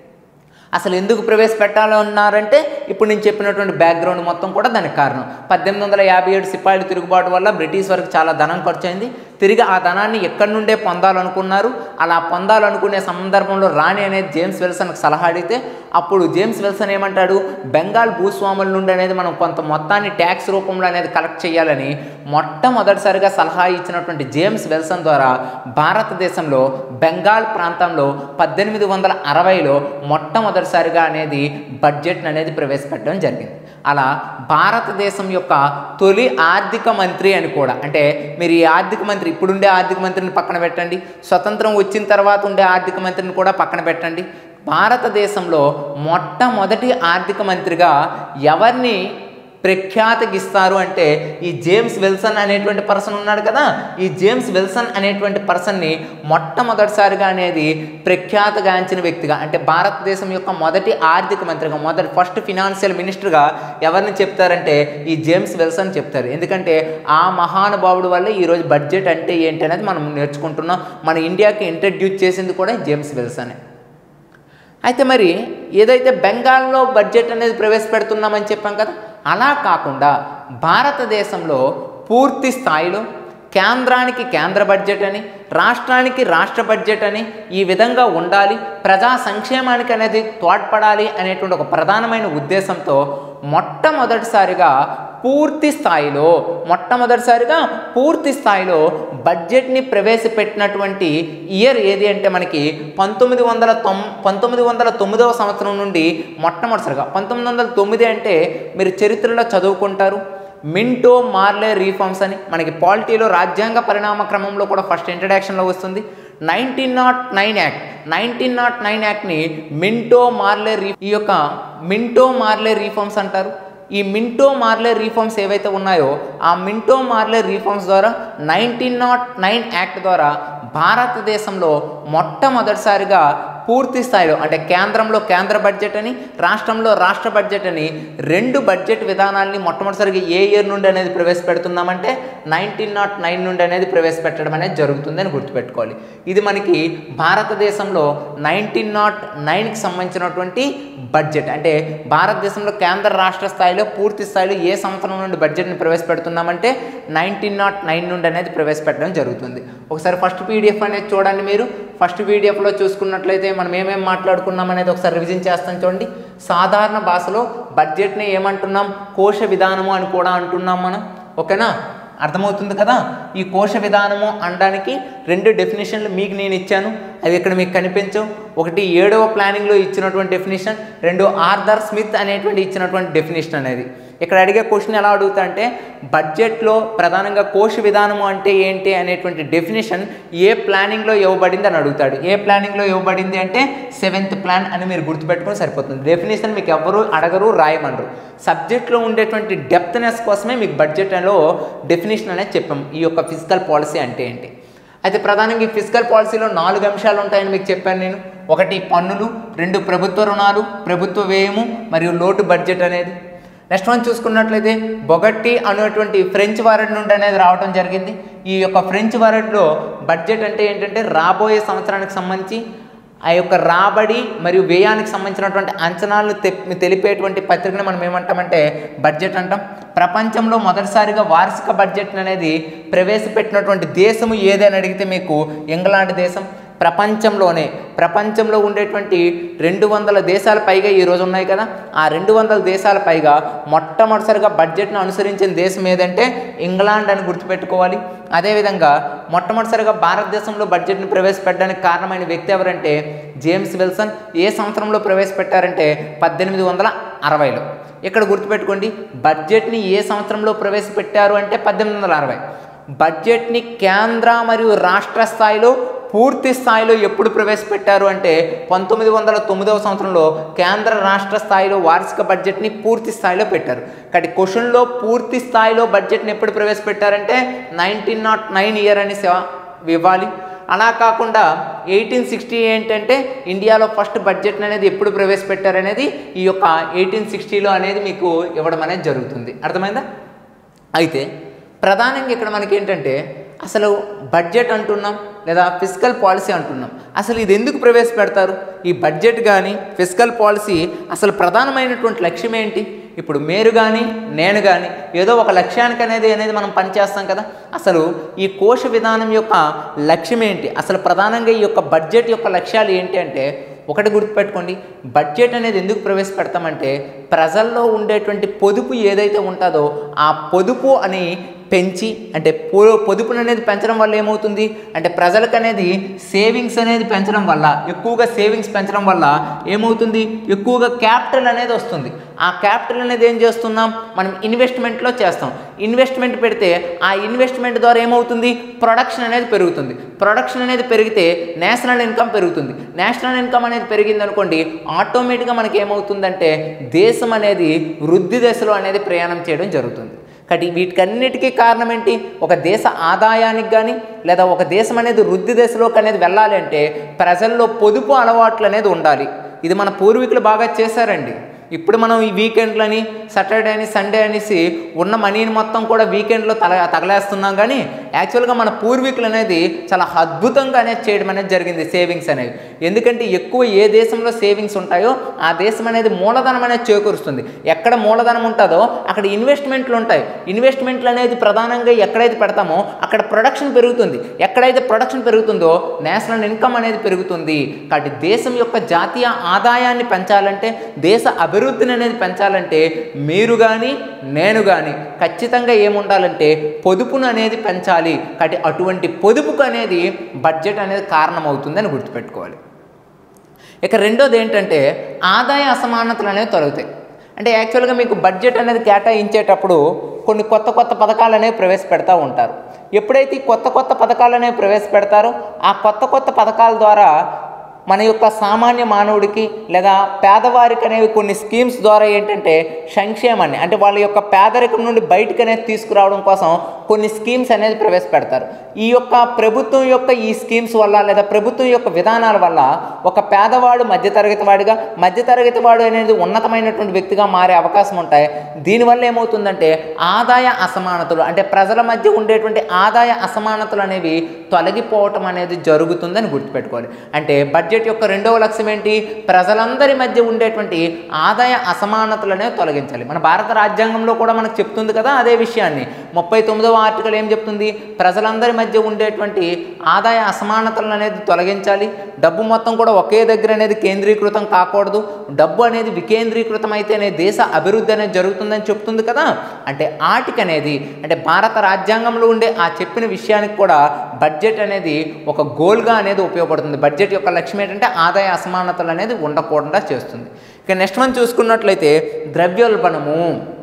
A: అసలు ఎందుకు ప్రవేశపెట్టాలన్నారంటే ఇప్పుడు నేను చెప్పినటువంటి బ్యాక్గ్రౌండ్ మొత్తం కూడా దానికి కారణం పద్దెనిమిది వందల యాభై ఏడు సిపాయిల తిరుగుబాటు వల్ల బ్రిటిష్ వారికి చాలా ధనం ఖర్చు అయింది తిరిగి ఆ ధనాన్ని ఎక్కడి నుండే పొందాలనుకున్నారు అలా పొందాలనుకునే సందర్భంలో రాణి అనేది జేమ్స్ విల్సన్కి సలహా అడిగితే అప్పుడు జేమ్స్ విల్సన్ ఏమంటాడు బెంగాల్ భూస్వాముల నుండి అనేది మనం కొంత మొత్తాన్ని ట్యాక్స్ రూపంలో అనేది కలెక్ట్ చేయాలని మొట్టమొదటిసారిగా సలహా ఇచ్చినటువంటి జేమ్స్ విల్సన్ ద్వారా భారతదేశంలో బెంగాల్ ప్రాంతంలో పద్దెనిమిది వందల అరవైలో మొట్టమొదటిసారిగా అనేది బడ్జెట్ అనేది ప్రవేశపెట్టడం జరిగింది అలా భారతదేశం యొక్క తొలి ఆర్థిక మంత్రి అని కూడా అంటే మీరు ఈ ఆర్థిక మంత్రి ఇప్పుడుండే ఆర్థిక మంత్రిని పక్కన పెట్టండి స్వతంత్రం వచ్చిన తర్వాత ఉండే ఆర్థిక మంత్రిని కూడా పక్కన పెట్టండి భారతదేశంలో మొట్టమొదటి ఆర్థిక మంత్రిగా ఎవరిని ప్రఖ్యాతగిస్తారు అంటే ఈ జేమ్స్ విల్సన్ అనేటువంటి పర్సన్ ఉన్నాడు కదా ఈ జేమ్స్ విల్సన్ అనేటువంటి పర్సన్ని మొట్టమొదటిసారిగా అనేది ప్రఖ్యాతగాంచిన వ్యక్తిగా అంటే భారతదేశం యొక్క మొదటి ఆర్థిక మంత్రిగా మొదటి ఫస్ట్ ఫినాన్షియల్ మినిస్టర్గా ఎవరిని చెప్తారంటే ఈ జేమ్స్ విల్సన్ చెప్తారు ఎందుకంటే ఆ మహానుభావుడు వల్ల ఈరోజు బడ్జెట్ అంటే ఏంటి అనేది మనం నేర్చుకుంటున్నాం మన ఇండియాకి ఇంట్రడ్యూస్ చేసింది కూడా జేమ్స్ విల్సనే అయితే మరి ఏదైతే బెంగాల్లో బడ్జెట్ అనేది ప్రవేశపెడుతున్నామని చెప్పాం కదా అలా కాకుండా భారతదేశంలో పూర్తి స్థాయిలో కేంద్రానికి కేంద్ర బడ్జెట్ అని రాష్ట్రానికి రాష్ట్ర బడ్జెట్ అని ఈ విధంగా ఉండాలి ప్రజా సంక్షేమానికి అనేది తోడ్పడాలి అనేటువంటి ఒక ప్రధానమైన ఉద్దేశంతో మొట్టమొదటిసారిగా పూర్తి స్థాయిలో మొట్టమొదటిసారిగా పూర్తి స్థాయిలో బడ్జెట్ని ప్రవేశపెట్టినటువంటి ఇయర్ ఏది అంటే మనకి పంతొమ్మిది వందల తొమ్ పంతొమ్మిది వందల తొమ్మిదవ సంవత్సరం నుండి మొట్టమొదటిసారిగా పంతొమ్మిది వందల తొమ్మిది అంటే మీరు చరిత్రలో చదువుకుంటారు మింటో మార్లే రీఫార్మ్స్ అని మనకి పాలిటీలో రాజ్యాంగ పరిణామ క్రమంలో కూడా ఫస్ట్ ఇంట్రడక్షన్లో వస్తుంది nineteen nought nine act nineteen nought nine యాక్ట్ని మింటో మార్లే రీ ఈ యొక్క మింటో మార్లే రీఫార్మ్స్ అంటారు ఈ మింటో మార్లే రీఫార్మ్స్ ఏవైతే ఉన్నాయో ఆ మింటో మార్లే రీఫార్మ్స్ ద్వారా నైన్టీన్ నాట్ నైన్ యాక్ట్ ద్వారా భారతదేశంలో మొట్టమొదటిసారిగా పూర్తి స్థాయిలో అంటే కేంద్రంలో కేంద్ర బడ్జెట్ అని రాష్ట్రంలో రాష్ట్ర బడ్జెట్ అని రెండు బడ్జెట్ విధానాల్ని మొట్టమొదటిసారిగా ఏ ఇయర్ నుండి అనేది ప్రవేశపెడుతున్నామంటే నైన్టీన్ నాట్ నైన్ నుండి అనేది ప్రవేశపెట్టడం అనేది జరుగుతుందని గుర్తుపెట్టుకోవాలి ఇది మనకి భారతదేశంలో నైన్టీన్ నాట్ నైన్కి సంబంధించినటువంటి బడ్జెట్ అంటే భారతదేశంలో కేంద్ర రాష్ట్ర స్థాయిలో పూర్తి స్థాయిలో ఏ సంవత్సరం నుండి బడ్జెట్ని ప్రవేశపెడుతున్నామంటే నైన్టీన్ నాట్ నైన్ నుండి అనేది ప్రవేశపెట్టడం జరుగుతుంది ఒకసారి ఫస్ట్ పీడిఎఫ్ అనేది చూడండి మీరు ఫస్ట్ పీడిఎఫ్లో చూసుకున్నట్లయితే మనం ఏమేమి మాట్లాడుకున్నాం అనేది ఒకసారి రివిజన్ చేస్తాం చూడండి సాధారణ భాషలో బడ్జెట్ని ఏమంటున్నాం కోశ విధానము అని కూడా అంటున్నాం మనం ఓకేనా అర్థమవుతుంది కదా ఈ కోశ విధానము అనడానికి రెండు డెఫినేషన్లు మీకు నేను ఇచ్చాను అవి ఇక్కడ మీకు కనిపించవు ఒకటి ఏడవ ప్లానింగ్లో ఇచ్చినటువంటి డెఫినేషన్ రెండు ఆర్థర్ స్మిత్ అనేటువంటి ఇచ్చినటువంటి డెఫినేషన్ అనేది ఇక్కడ అడిగే క్వశ్చన్ ఎలా అడుగుతా అంటే బడ్జెట్లో ప్రధానంగా కోశ విధానము అంటే ఏంటి అనేటువంటి డెఫినేషన్ ఏ ప్లానింగ్లో ఇవ్వబడింది అని అడుగుతాడు ఏ ప్లానింగ్లో ఇవ్వబడింది అంటే సెవెంత్ ప్లాన్ అని మీరు గుర్తుపెట్టుకుని సరిపోతుంది డెఫినేషన్ మీకు ఎవరు అడగరు రాయమనరు సబ్జెక్ట్లో ఉండేటువంటి డెప్త్నెస్ కోసమే మీకు బడ్జెట్లో డెఫినేషన్ అనేది చెప్పాం ఈ యొక్క ఫిజికల్ పాలసీ అంటే ఏంటి అయితే ప్రధానంగా ఈ ఫిజికల్ పాలసీలో నాలుగు అంశాలు ఉంటాయని మీకు చెప్పాను నేను ఒకటి పన్నులు రెండు ప్రభుత్వ రుణాలు ప్రభుత్వ వ్యయము మరియు లోటు బడ్జెట్ అనేది నెక్స్ట్ వన్ చూసుకున్నట్లయితే బొగట్టి అనేటువంటి ఫ్రెంచ్ వర్డ్ నుండి అనేది రావడం జరిగింది ఈ యొక్క ఫ్రెంచ్ వర్డ్లో బడ్జెట్ అంటే ఏంటంటే రాబోయే సంవత్సరానికి సంబంధించి ఆ యొక్క రాబడి మరియు వ్యయానికి సంబంధించినటువంటి అంచనాలను తె- తెలిపేటువంటి పత్రికను మనం ఏమంటామంటే బడ్జెట్ అంటాం ప్రపంచంలో మొదటిసారిగా వార్షిక బడ్జెట్ అనేది ప్రవేశపెట్టినటువంటి దేశము ఏదని అడిగితే మీకు ఇంగ్లాండ్ దేశం ప్రపంచంలోనే ప్రపంచంలో ఉండేటువంటి రెండు వందల దేశాల పైగా ఈరోజు ఉన్నాయి కదా ఆ రెండు వందల దేశాల పైగా మొట్టమొదటిసారిగా బడ్జెట్ను అనుసరించిన దేశం ఏదంటే ఇంగ్లాండ్ అని గుర్తుపెట్టుకోవాలి అదేవిధంగా మొట్టమొదటిసారిగా భారతదేశంలో బడ్జెట్ను ప్రవేశపెట్టడానికి కారణమైన వ్యక్తి ఎవరంటే జేమ్స్ విల్సన్ ఏ సంవత్సరంలో ప్రవేశపెట్టారంటే పద్దెనిమిది వందల అరవైలో ఇక్కడ గుర్తుపెట్టుకోండి బడ్జెట్ని ఏ సంవత్సరంలో ప్రవేశపెట్టారు అంటే పద్దెనిమిది వందల అరవై బడ్జెట్ని కేంద్ర మరియు రాష్ట్ర స్థాయిలో పూర్తి స్థాయిలో ఎప్పుడు ప్రవేశపెట్టారు అంటే పంతొమ్మిది వందల తొమ్మిదవ సంవత్సరంలో కేంద్ర రాష్ట్ర స్థాయిలో వార్షిక బడ్జెట్ని పూర్తి స్థాయిలో పెట్టారు కానీ క్వశ్చన్లో పూర్తి స్థాయిలో బడ్జెట్ని ఎప్పుడు ప్రవేశపెట్టారంటే నైన్టీన్ నాట్ నైన్ ఇయర్ అని సేవ ఇవ్వాలి అలా కాకుండా ఎయిటీన్ సిక్స్టీ ఏంటంటే ఇండియాలో ఫస్ట్ బడ్జెట్ అనేది ఎప్పుడు ప్రవేశపెట్టారనేది ఈ యొక్క ఎయిటీన్ సిక్స్టీలో అనేది మీకు ఇవ్వడం అనేది జరుగుతుంది అర్థమైందా అయితే ప్రధానంగా ఇక్కడ మనకి ఏంటంటే అసలు బడ్జెట్ అంటున్నాం లేదా ఫిజికల్ పాలసీ అంటున్నాం అసలు ఇది ఎందుకు ప్రవేశపెడతారు ఈ బడ్జెట్ కానీ ఫిజికల్ పాలసీ అసలు ప్రధానమైనటువంటి లక్ష్యం ఏంటి ఇప్పుడు మీరు కానీ నేను కానీ ఏదో ఒక లక్ష్యానికి అనేది అనేది మనం పనిచేస్తాం కదా అసలు ఈ కోశ విధానం యొక్క లక్ష్యం ఏంటి అసలు ప్రధానంగా ఈ యొక్క బడ్జెట్ యొక్క లక్ష్యాలు ఏంటి అంటే ఒకటి గుర్తుపెట్టుకోండి బడ్జెట్ అనేది ఎందుకు ప్రవేశపెడతామంటే ప్రజల్లో ఉండేటువంటి పొదుపు ఏదైతే ఉంటుందో ఆ పొదుపు అని పెంచి అంటే పొ పొదుపును అనేది పెంచడం వల్ల ఏమవుతుంది అంటే ప్రజలకు అనేది సేవింగ్స్ అనేది పెంచడం వల్ల ఎక్కువగా సేవింగ్స్ పెంచడం వల్ల ఏమవుతుంది ఎక్కువగా క్యాపిటల్ అనేది వస్తుంది ఆ క్యాపిటల్ అనేది ఏం చేస్తున్నాం మనం ఇన్వెస్ట్మెంట్లో చేస్తాం ఇన్వెస్ట్మెంట్ పెడితే ఆ ఇన్వెస్ట్మెంట్ ద్వారా ఏమవుతుంది ప్రొడక్షన్ అనేది పెరుగుతుంది ప్రొడక్షన్ అనేది పెరిగితే నేషనల్ ఇన్కమ్ పెరుగుతుంది నేషనల్ ఇన్కమ్ అనేది పెరిగింది అనుకోండి ఆటోమేటిక్గా మనకి ఏమవుతుందంటే దేశం అనేది వృద్ధి దశలో అనేది ప్రయాణం చేయడం జరుగుతుంది కాబట్టి వీటికన్నిటికీ కారణం ఏంటి ఒక దేశ ఆదాయానికి కానీ లేదా ఒక దేశం అనేది వృద్ధి దశలోకి అనేది వెళ్ళాలి అంటే ప్రజల్లో పొదుపు అలవాట్లు అనేది ఉండాలి ఇది మన పూర్వీకులు బాగా చేశారండి ఇప్పుడు మనం ఈ వీకెండ్లని సాటర్డే అని సండే అనేసి ఉన్న మనీని మొత్తం కూడా వీకెండ్లో తల తగలేస్తున్నాం కానీ యాక్చువల్గా మన పూర్వీకులు అనేది చాలా అద్భుతంగా అనేది చేయడం అనేది జరిగింది సేవింగ్స్ అనేవి ఎందుకంటే ఎక్కువ ఏ దేశంలో సేవింగ్స్ ఉంటాయో ఆ దేశం అనేది మూలధనం అనేది చేకూరుస్తుంది ఎక్కడ మూలధనం ఉంటుందో అక్కడ ఇన్వెస్ట్మెంట్లు ఉంటాయి ఇన్వెస్ట్మెంట్లు అనేది ప్రధానంగా ఎక్కడైతే పెడతామో అక్కడ ప్రొడక్షన్ పెరుగుతుంది ఎక్కడైతే ప్రొడక్షన్ పెరుగుతుందో నేషనల్ ఇన్కమ్ అనేది పెరుగుతుంది కాబట్టి దేశం యొక్క జాతీయ ఆదాయాన్ని పెంచాలంటే దేశ అభివృద్ధిని అనేది పెంచాలంటే మీరు కానీ నేను కానీ ఖచ్చితంగా ఏముండాలంటే పొదుపును అనేది పెంచాలి కాబట్టి అటువంటి పొదుపుకు అనేది బడ్జెట్ అనేది కారణమవుతుందని గుర్తుపెట్టుకోవాలి ఇక రెండోది ఏంటంటే ఆదాయ అసమానతలు అనేవి తొలగుతాయి అంటే యాక్చువల్గా మీకు బడ్జెట్ అనేది కేటాయించేటప్పుడు కొన్ని కొత్త కొత్త పథకాలు అనేవి ప్రవేశపెడతా ఉంటారు ఎప్పుడైతే ఈ కొత్త కొత్త పథకాలు అనేవి ప్రవేశపెడతారో ఆ కొత్త కొత్త పథకాల ద్వారా మన యొక్క సామాన్య మానవుడికి లేదా పేదవారికి అనేవి కొన్ని స్కీమ్స్ ద్వారా ఏంటంటే సంక్షేమాన్ని అంటే వాళ్ళ యొక్క పేదరికం నుండి బయటకు అనేది తీసుకురావడం కోసం కొన్ని స్కీమ్స్ అనేది ప్రవేశపెడతారు ఈ యొక్క ప్రభుత్వం యొక్క ఈ స్కీమ్స్ వల్ల లేదా ప్రభుత్వం యొక్క విధానాల వల్ల ఒక పేదవాడు మధ్యతరగతి వాడిగా మధ్యతరగతి వాడు అనేది ఉన్నతమైనటువంటి వ్యక్తిగా మారే అవకాశం ఉంటాయి దీనివల్ల ఏమవుతుందంటే ఆదాయ అసమానతలు అంటే ప్రజల మధ్య ఉండేటువంటి ఆదాయ అసమానతలు అనేవి తొలగిపోవటం అనేది జరుగుతుందని గుర్తుపెట్టుకోవాలి అంటే బడ్జెట్ యొక్క రెండవ లక్ష్యం ఏంటి ప్రజలందరి మధ్య ఉండేటువంటి ఆదాయ అసమానతలు అనేవి తొలగించాలి మన భారత రాజ్యాంగంలో కూడా మనకు చెప్తుంది కదా అదే విషయాన్ని ముప్పై తొమ్మిదవ ఆర్టికల్ ఏం చెప్తుంది ప్రజలందరి మధ్య ఉండేటువంటి ఆదాయ అసమానతలను అనేది తొలగించాలి డబ్బు మొత్తం కూడా ఒకే దగ్గర అనేది కేంద్రీకృతం కాకూడదు డబ్బు అనేది వికేంద్రీకృతం అయితేనే దేశ అభివృద్ధి అనేది జరుగుతుందని చెప్తుంది కదా అంటే ఆటికి అనేది అంటే భారత రాజ్యాంగంలో ఉండే ఆ చెప్పిన విషయానికి కూడా బడ్జెట్ అనేది ఒక గోల్గా అనేది ఉపయోగపడుతుంది బడ్జెట్ యొక్క లక్ష్యం ఏంటంటే ఆదాయ అసమానతలు అనేది ఉండకుండా చేస్తుంది ఇక నెక్స్ట్ మనం చూసుకున్నట్లయితే ద్రవ్యోల్బణము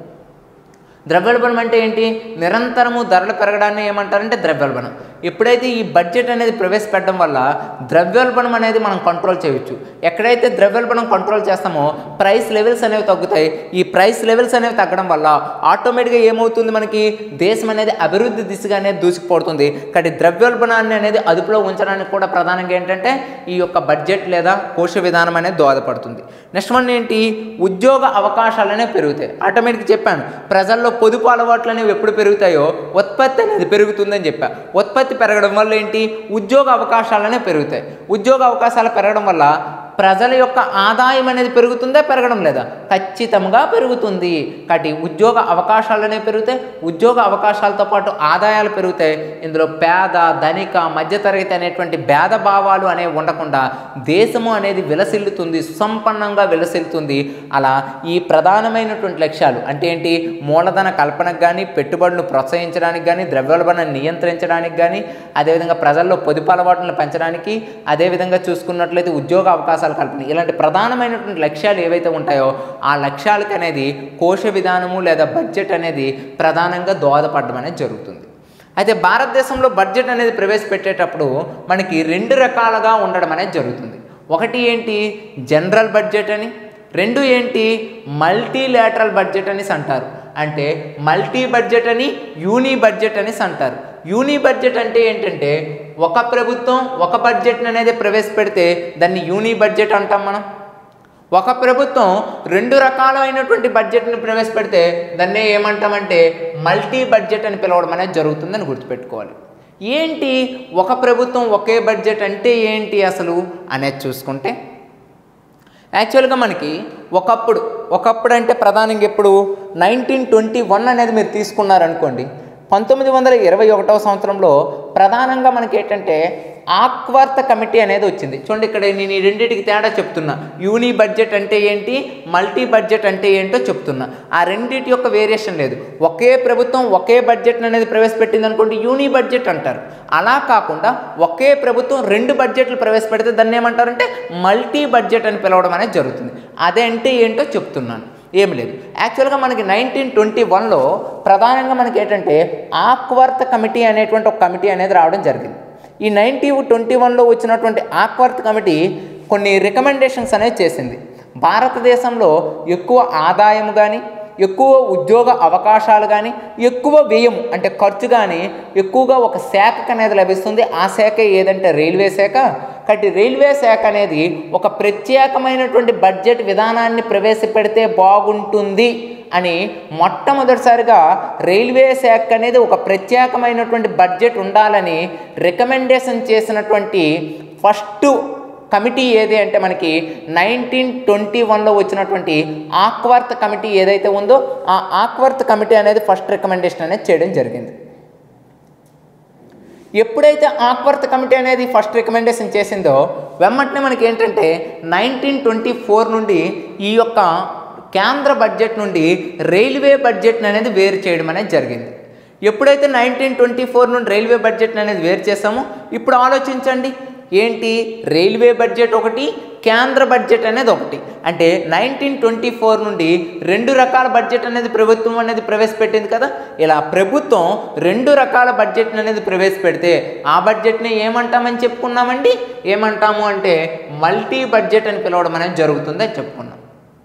A: ద్రవ్యోల్బణం అంటే ఏంటి నిరంతరము ధరలు పెరగడాన్ని ఏమంటారంటే ద్రవ్యోల్బణం ఎప్పుడైతే ఈ బడ్జెట్ అనేది ప్రవేశపెట్టడం వల్ల ద్రవ్యోల్బణం అనేది మనం కంట్రోల్ చేయొచ్చు ఎక్కడైతే ద్రవ్యోల్బణం కంట్రోల్ చేస్తామో ప్రైస్ లెవెల్స్ అనేవి తగ్గుతాయి ఈ ప్రైస్ లెవెల్స్ అనేవి తగ్గడం వల్ల ఆటోమేటిక్గా ఏమవుతుంది మనకి దేశం అనేది అభివృద్ధి దిశగా అనేది దూసుకుపోతుంది కాబట్టి ద్రవ్యోల్బణాన్ని అనేది అదుపులో ఉంచడానికి కూడా ప్రధానంగా ఏంటంటే ఈ యొక్క బడ్జెట్ లేదా కోశ విధానం అనేది దోహదపడుతుంది నెక్స్ట్ వన్ ఏంటి ఉద్యోగ అవకాశాలు అనేవి పెరుగుతాయి ఆటోమేటిక్ చెప్పాను ప్రజల్లో పొదుపు అలవాట్లు అనేవి ఎప్పుడు పెరుగుతాయో ఉత్పత్తి అనేది పెరుగుతుందని చెప్పా ఉత్పత్తి పెరగడం వల్ల ఏంటి ఉద్యోగ అవకాశాలు అనేవి పెరుగుతాయి ఉద్యోగ అవకాశాలు పెరగడం వల్ల ప్రజల యొక్క ఆదాయం అనేది పెరుగుతుందా పెరగడం లేదా ఖచ్చితంగా పెరుగుతుంది కాబట్టి ఉద్యోగ అవకాశాలు అనేవి పెరుగుతాయి ఉద్యోగ అవకాశాలతో పాటు ఆదాయాలు పెరుగుతాయి ఇందులో పేద ధనిక మధ్యతరగతి అనేటువంటి భేదభావాలు అనేవి ఉండకుండా దేశము అనేది విలసిల్లుతుంది సుసంపన్నంగా విలసిల్లుతుంది అలా ఈ ప్రధానమైనటువంటి లక్ష్యాలు అంటే ఏంటి మూలధన కల్పనకు కానీ పెట్టుబడులు ప్రోత్సహించడానికి కానీ ద్రవ్యోల్బణాన్ని నియంత్రించడానికి కానీ అదేవిధంగా ప్రజల్లో పొదుపు అలవాట్లను పెంచడానికి అదేవిధంగా చూసుకున్నట్లయితే ఉద్యోగ అవకాశాలు కల్పన ఇలాంటి ప్రధానమైనటువంటి లక్ష్యాలు ఏవైతే ఉంటాయో ఆ లక్ష్యాలకు అనేది కోశ విధానము లేదా బడ్జెట్ అనేది ప్రధానంగా దోహదపడడం అనేది జరుగుతుంది అయితే భారతదేశంలో బడ్జెట్ అనేది ప్రవేశపెట్టేటప్పుడు మనకి రెండు రకాలుగా ఉండడం అనేది జరుగుతుంది ఒకటి ఏంటి జనరల్ బడ్జెట్ అని రెండు ఏంటి మల్టీలాటరల్ బడ్జెట్ అనేసి అంటారు అంటే మల్టీ బడ్జెట్ అని యూని బడ్జెట్ అనేసి అంటారు యూని బడ్జెట్ అంటే ఏంటంటే ఒక ప్రభుత్వం ఒక బడ్జెట్ అనేది ప్రవేశపెడితే దాన్ని యూని బడ్జెట్ అంటాం మనం ఒక ప్రభుత్వం రెండు రకాలైనటువంటి బడ్జెట్ని ప్రవేశపెడితే దాన్ని ఏమంటామంటే మల్టీ బడ్జెట్ అని పిలవడం అనేది జరుగుతుందని గుర్తుపెట్టుకోవాలి ఏంటి ఒక ప్రభుత్వం ఒకే బడ్జెట్ అంటే ఏంటి అసలు అనేది చూసుకుంటే యాక్చువల్గా మనకి ఒకప్పుడు ఒకప్పుడు అంటే ప్రధానంగా ఎప్పుడు నైన్టీన్ ట్వంటీ వన్ అనేది మీరు తీసుకున్నారనుకోండి పంతొమ్మిది వందల ఇరవై ఒకటవ సంవత్సరంలో ప్రధానంగా మనకి ఏంటంటే ఆక్వార్త కమిటీ అనేది వచ్చింది చూడండి ఇక్కడ నేను ఈ రెండింటికి తేడా చెప్తున్నా యూని బడ్జెట్ అంటే ఏంటి మల్టీ బడ్జెట్ అంటే ఏంటో చెప్తున్నా ఆ రెండింటి యొక్క వేరియేషన్ లేదు ఒకే ప్రభుత్వం ఒకే బడ్జెట్ అనేది ప్రవేశపెట్టింది అనుకోండి యూని బడ్జెట్ అంటారు అలా కాకుండా ఒకే ప్రభుత్వం రెండు బడ్జెట్లు ప్రవేశపెడితే దాన్ని ఏమంటారంటే మల్టీ బడ్జెట్ అని పిలవడం అనేది జరుగుతుంది అదే అంటే ఏంటో చెప్తున్నాను ఏమి లేదు యాక్చువల్గా మనకి నైన్టీన్ ట్వంటీ వన్లో ప్రధానంగా మనకి ఏంటంటే ఆక్వర్త కమిటీ అనేటువంటి ఒక కమిటీ అనేది రావడం జరిగింది ఈ నైన్టీ ట్వంటీ వన్లో వచ్చినటువంటి ఆక్వర్త్ కమిటీ కొన్ని రికమెండేషన్స్ అనేది చేసింది భారతదేశంలో ఎక్కువ ఆదాయం కానీ ఎక్కువ ఉద్యోగ అవకాశాలు కానీ ఎక్కువ వ్యయం అంటే ఖర్చు కానీ ఎక్కువగా ఒక శాఖకు అనేది లభిస్తుంది ఆ శాఖ ఏదంటే రైల్వే శాఖ కాబట్టి రైల్వే శాఖ అనేది ఒక ప్రత్యేకమైనటువంటి బడ్జెట్ విధానాన్ని ప్రవేశపెడితే బాగుంటుంది అని మొట్టమొదటిసారిగా రైల్వే శాఖ అనేది ఒక ప్రత్యేకమైనటువంటి బడ్జెట్ ఉండాలని రికమెండేషన్ చేసినటువంటి ఫస్ట్ కమిటీ ఏది అంటే మనకి నైన్టీన్ ట్వంటీ వన్లో వచ్చినటువంటి ఆక్వర్త్ కమిటీ ఏదైతే ఉందో ఆ ఆక్వర్త్ కమిటీ అనేది ఫస్ట్ రికమెండేషన్ అనేది చేయడం జరిగింది ఎప్పుడైతే ఆక్వర్త్ కమిటీ అనేది ఫస్ట్ రికమెండేషన్ చేసిందో వెమ్మటనే మనకి ఏంటంటే నైన్టీన్ ట్వంటీ ఫోర్ నుండి ఈ యొక్క కేంద్ర బడ్జెట్ నుండి రైల్వే బడ్జెట్ అనేది వేరు చేయడం అనేది జరిగింది ఎప్పుడైతే నైన్టీన్ ట్వంటీ ఫోర్ నుండి రైల్వే బడ్జెట్ అనేది వేరు చేసామో ఇప్పుడు ఆలోచించండి ఏంటి రైల్వే బడ్జెట్ ఒకటి కేంద్ర బడ్జెట్ అనేది ఒకటి అంటే నైన్టీన్ ట్వంటీ ఫోర్ నుండి రెండు రకాల బడ్జెట్ అనేది ప్రభుత్వం అనేది ప్రవేశపెట్టింది కదా ఇలా ప్రభుత్వం రెండు రకాల బడ్జెట్ అనేది ప్రవేశపెడితే ఆ బడ్జెట్ని ఏమంటామని చెప్పుకున్నామండి ఏమంటాము అంటే మల్టీ బడ్జెట్ అని పిలవడం అనేది జరుగుతుందని చెప్పుకున్నాం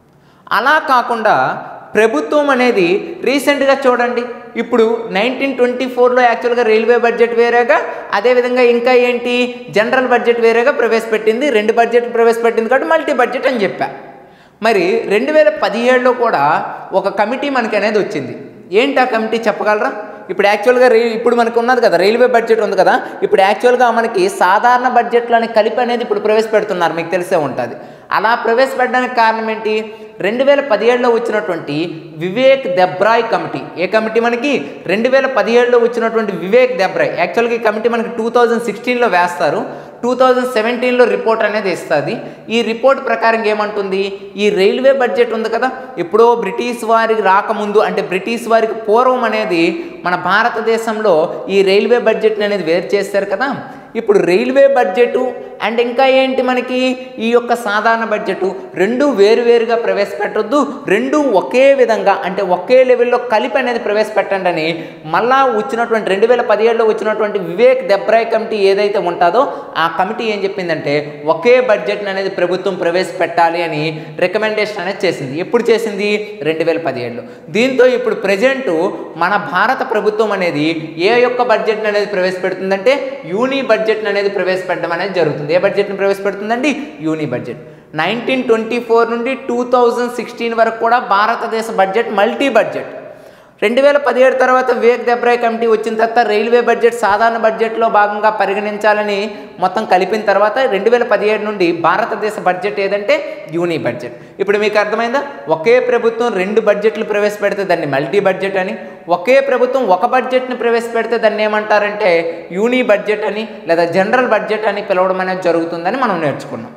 A: అలా కాకుండా ప్రభుత్వం అనేది రీసెంట్గా చూడండి ఇప్పుడు నైన్టీన్ ట్వంటీ ఫోర్లో యాక్చువల్గా రైల్వే బడ్జెట్ వేరేగా అదేవిధంగా ఇంకా ఏంటి జనరల్ బడ్జెట్ వేరేగా ప్రవేశపెట్టింది రెండు బడ్జెట్ ప్రవేశపెట్టింది కాబట్టి మల్టీ బడ్జెట్ అని చెప్పా మరి రెండు వేల పదిహేడులో కూడా ఒక కమిటీ మనకి అనేది వచ్చింది ఏంటి ఆ కమిటీ చెప్పగలరా ఇప్పుడు యాక్చువల్గా రైల్ ఇప్పుడు మనకు ఉన్నది కదా రైల్వే బడ్జెట్ ఉంది కదా ఇప్పుడు యాక్చువల్గా మనకి సాధారణ బడ్జెట్లోని కలిపి అనేది ఇప్పుడు ప్రవేశపెడుతున్నారు మీకు తెలిసే ఉంటుంది అలా ప్రవేశపెట్టడానికి కారణం ఏంటి రెండు వేల పదిహేడులో వచ్చినటువంటి వివేక్ దెబ్రాయ్ కమిటీ ఏ కమిటీ మనకి రెండు వేల పదిహేడులో వచ్చినటువంటి వివేక్ దెబ్రాయ్ యాక్చువల్గా ఈ కమిటీ మనకి టూ థౌజండ్ సిక్స్టీన్లో వేస్తారు టూ థౌజండ్ సెవెంటీన్లో రిపోర్ట్ అనేది ఇస్తుంది ఈ రిపోర్ట్ ప్రకారం ఏమంటుంది ఈ రైల్వే బడ్జెట్ ఉంది కదా ఎప్పుడో బ్రిటిష్ వారికి రాకముందు అంటే బ్రిటిష్ వారికి పూర్వం అనేది మన భారతదేశంలో ఈ రైల్వే బడ్జెట్ అనేది వేరు చేశారు కదా ఇప్పుడు రైల్వే బడ్జెట్ అండ్ ఇంకా ఏంటి మనకి ఈ యొక్క సాధారణ బడ్జెట్ రెండు వేరువేరుగా ప్రవేశపెట్టొద్దు రెండు ఒకే విధంగా అంటే ఒకే లెవెల్లో కలిపి అనేది ప్రవేశపెట్టండి అని మళ్ళా వచ్చినటువంటి రెండు వేల పదిహేడులో వచ్చినటువంటి వివేక్ దెబ్రాయ్ కమిటీ ఏదైతే ఉంటుందో ఆ కమిటీ ఏం చెప్పిందంటే ఒకే బడ్జెట్ అనేది ప్రభుత్వం ప్రవేశపెట్టాలి అని రికమెండేషన్ అనేది చేసింది ఎప్పుడు చేసింది రెండు వేల పదిహేడులో దీంతో ఇప్పుడు ప్రజెంట్ మన భారత ప్రభుత్వం అనేది ఏ యొక్క బడ్జెట్ అనేది ప్రవేశపెడుతుందంటే యూని బడ్జెట్ అనేది ప్రవేశపెట్టడం అనేది జరుగుతుంది ఏ బడ్జెట్ని ప్రవేశపెడుతుందండి uni budget nineteen twenty four నుండి టూ థౌజండ్ సిక్స్టీన్ వరకు కూడా భారతదేశ బడ్జెట్ మల్టీ బడ్జెట్ రెండు వేల పదిహేడు తర్వాత వివేక్ దెబ్రాయ్ కమిటీ వచ్చిన తర్వాత రైల్వే బడ్జెట్ సాధారణ బడ్జెట్లో భాగంగా పరిగణించాలని మొత్తం కలిపిన తర్వాత రెండు వేల పదిహేడు నుండి భారతదేశ బడ్జెట్ ఏదంటే యూని బడ్జెట్ ఇప్పుడు మీకు అర్థమైందా ఒకే ప్రభుత్వం రెండు బడ్జెట్లు ప్రవేశపెడితే దాన్ని మల్టీ బడ్జెట్ అని ఒకే ప్రభుత్వం ఒక బడ్జెట్ని ప్రవేశపెడితే దాన్ని ఏమంటారంటే యూని బడ్జెట్ అని లేదా జనరల్ బడ్జెట్ అని పిలవడం అనేది జరుగుతుందని మనం నేర్చుకున్నాం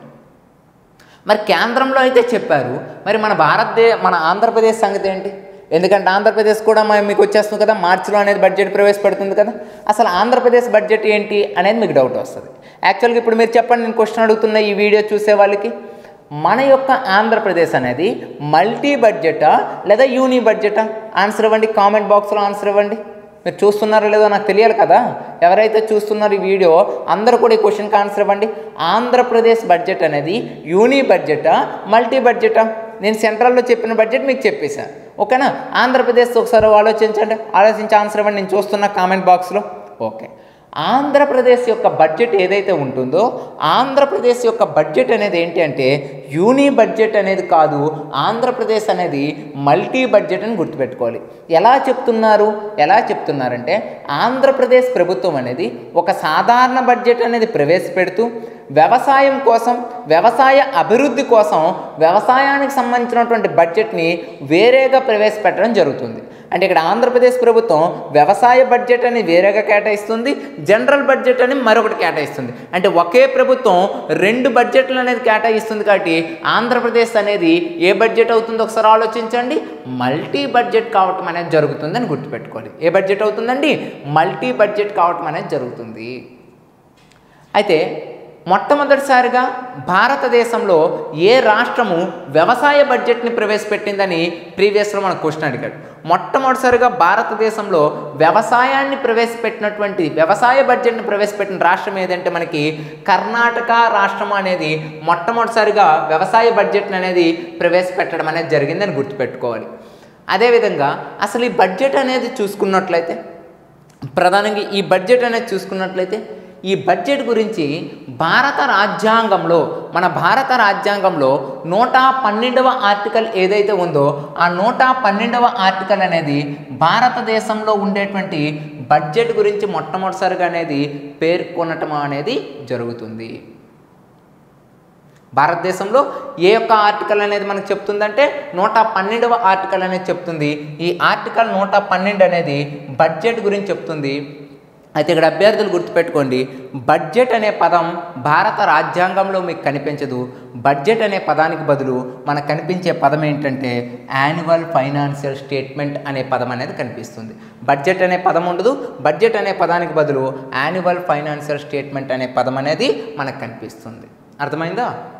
A: మరి కేంద్రంలో అయితే చెప్పారు మరి మన భారతదే మన ఆంధ్రప్రదేశ్ సంగతి ఏంటి ఎందుకంటే ఆంధ్రప్రదేశ్ కూడా మ- మీకు వచ్చేస్తుంది కదా మార్చిలో అనేది బడ్జెట్ ప్రవేశపెడుతుంది కదా అసలు ఆంధ్రప్రదేశ్ బడ్జెట్ ఏంటి అనేది మీకు డౌట్ వస్తుంది యాక్చువల్గా ఇప్పుడు మీరు చెప్పండి నేను క్వశ్చన్ అడుగుతున్న ఈ వీడియో చూసే వాళ్ళకి మన యొక్క ఆంధ్రప్రదేశ్ అనేది మల్టీ బడ్జెటా లేదా యూని బడ్జెటా ఆన్సర్ ఇవ్వండి కామెంట్ బాక్స్లో ఆన్సర్ ఇవ్వండి మీరు చూస్తున్నారో లేదో నాకు తెలియాలి కదా ఎవరైతే చూస్తున్నారో ఈ వీడియో అందరూ కూడా ఈ క్వశ్చన్కి ఆన్సర్ ఇవ్వండి ఆంధ్రప్రదేశ్ బడ్జెట్ అనేది యూని బడ్జెటా మల్టీ బడ్జెటా నేను సెంట్రల్లో చెప్పిన బడ్జెట్ మీకు చెప్పేశాను ఓకేనా ఆంధ్రప్రదేశ్ ఒకసారి ఆలోచించండి ఆలోచించి ఆన్సర్ ఇవ్వండి నేను చూస్తున్న కామెంట్ బాక్స్లో ఓకే ఆంధ్రప్రదేశ్ యొక్క బడ్జెట్ ఏదైతే ఉంటుందో ఆంధ్రప్రదేశ్ యొక్క బడ్జెట్ అనేది ఏంటి అంటే యూని బడ్జెట్ అనేది కాదు ఆంధ్రప్రదేశ్ అనేది మల్టీ బడ్జెట్ అని గుర్తుపెట్టుకోవాలి ఎలా చెప్తున్నారు ఎలా చెప్తున్నారంటే ఆంధ్రప్రదేశ్ ప్రభుత్వం అనేది ఒక సాధారణ బడ్జెట్ అనేది ప్రవేశపెడుతూ వ్యవసాయం కోసం వ్యవసాయ అభివృద్ధి కోసం వ్యవసాయానికి సంబంధించినటువంటి బడ్జెట్ని వేరేగా ప్రవేశపెట్టడం జరుగుతుంది అంటే ఇక్కడ ఆంధ్రప్రదేశ్ ప్రభుత్వం వ్యవసాయ బడ్జెట్ అని వేరేగా కేటాయిస్తుంది జనరల్ బడ్జెట్ అని మరొకటి కేటాయిస్తుంది అంటే ఒకే ప్రభుత్వం రెండు బడ్జెట్లు అనేది కేటాయిస్తుంది కాబట్టి ఆంధ్రప్రదేశ్ అనేది ఏ బడ్జెట్ అవుతుందో ఒకసారి ఆలోచించండి మల్టీ బడ్జెట్ కావటం అనేది జరుగుతుందని గుర్తుపెట్టుకోవాలి ఏ బడ్జెట్ అవుతుందండి మల్టీ బడ్జెట్ కావటం అనేది జరుగుతుంది అయితే మొట్టమొదటిసారిగా భారతదేశంలో ఏ రాష్ట్రము వ్యవసాయ బడ్జెట్ని ప్రవేశపెట్టిందని ప్రీవియస్లో మన క్వశ్చన్ అడిగాడు మొట్టమొదటిసారిగా భారతదేశంలో వ్యవసాయాన్ని ప్రవేశపెట్టినటువంటి వ్యవసాయ బడ్జెట్ని ప్రవేశపెట్టిన రాష్ట్రం ఏదంటే మనకి కర్ణాటక రాష్ట్రం అనేది మొట్టమొదటిసారిగా వ్యవసాయ బడ్జెట్ని అనేది ప్రవేశపెట్టడం అనేది జరిగిందని గుర్తుపెట్టుకోవాలి అదేవిధంగా అసలు ఈ బడ్జెట్ అనేది చూసుకున్నట్లయితే ప్రధానంగా ఈ బడ్జెట్ అనేది చూసుకున్నట్లయితే ఈ బడ్జెట్ గురించి భారత రాజ్యాంగంలో మన భారత రాజ్యాంగంలో నూట పన్నెండవ ఆర్టికల్ ఏదైతే ఉందో ఆ నూట పన్నెండవ ఆర్టికల్ అనేది భారతదేశంలో ఉండేటువంటి బడ్జెట్ గురించి మొట్టమొదటిసారిగా అనేది పేర్కొనటం అనేది జరుగుతుంది భారతదేశంలో ఏ యొక్క ఆర్టికల్ అనేది మనకు చెప్తుందంటే నూట పన్నెండవ ఆర్టికల్ అనేది చెప్తుంది ఈ ఆర్టికల్ నూట పన్నెండు అనేది బడ్జెట్ గురించి చెప్తుంది అయితే ఇక్కడ అభ్యర్థులు గుర్తుపెట్టుకోండి బడ్జెట్ అనే పదం భారత రాజ్యాంగంలో మీకు కనిపించదు బడ్జెట్ అనే పదానికి బదులు మనకు కనిపించే పదం ఏంటంటే యాన్యువల్ ఫైనాన్షియల్ స్టేట్మెంట్ అనే పదం అనేది కనిపిస్తుంది బడ్జెట్ అనే పదం ఉండదు బడ్జెట్ అనే పదానికి బదులు యాన్యువల్ ఫైనాన్షియల్ స్టేట్మెంట్ అనే పదం అనేది మనకు కనిపిస్తుంది అర్థమైందా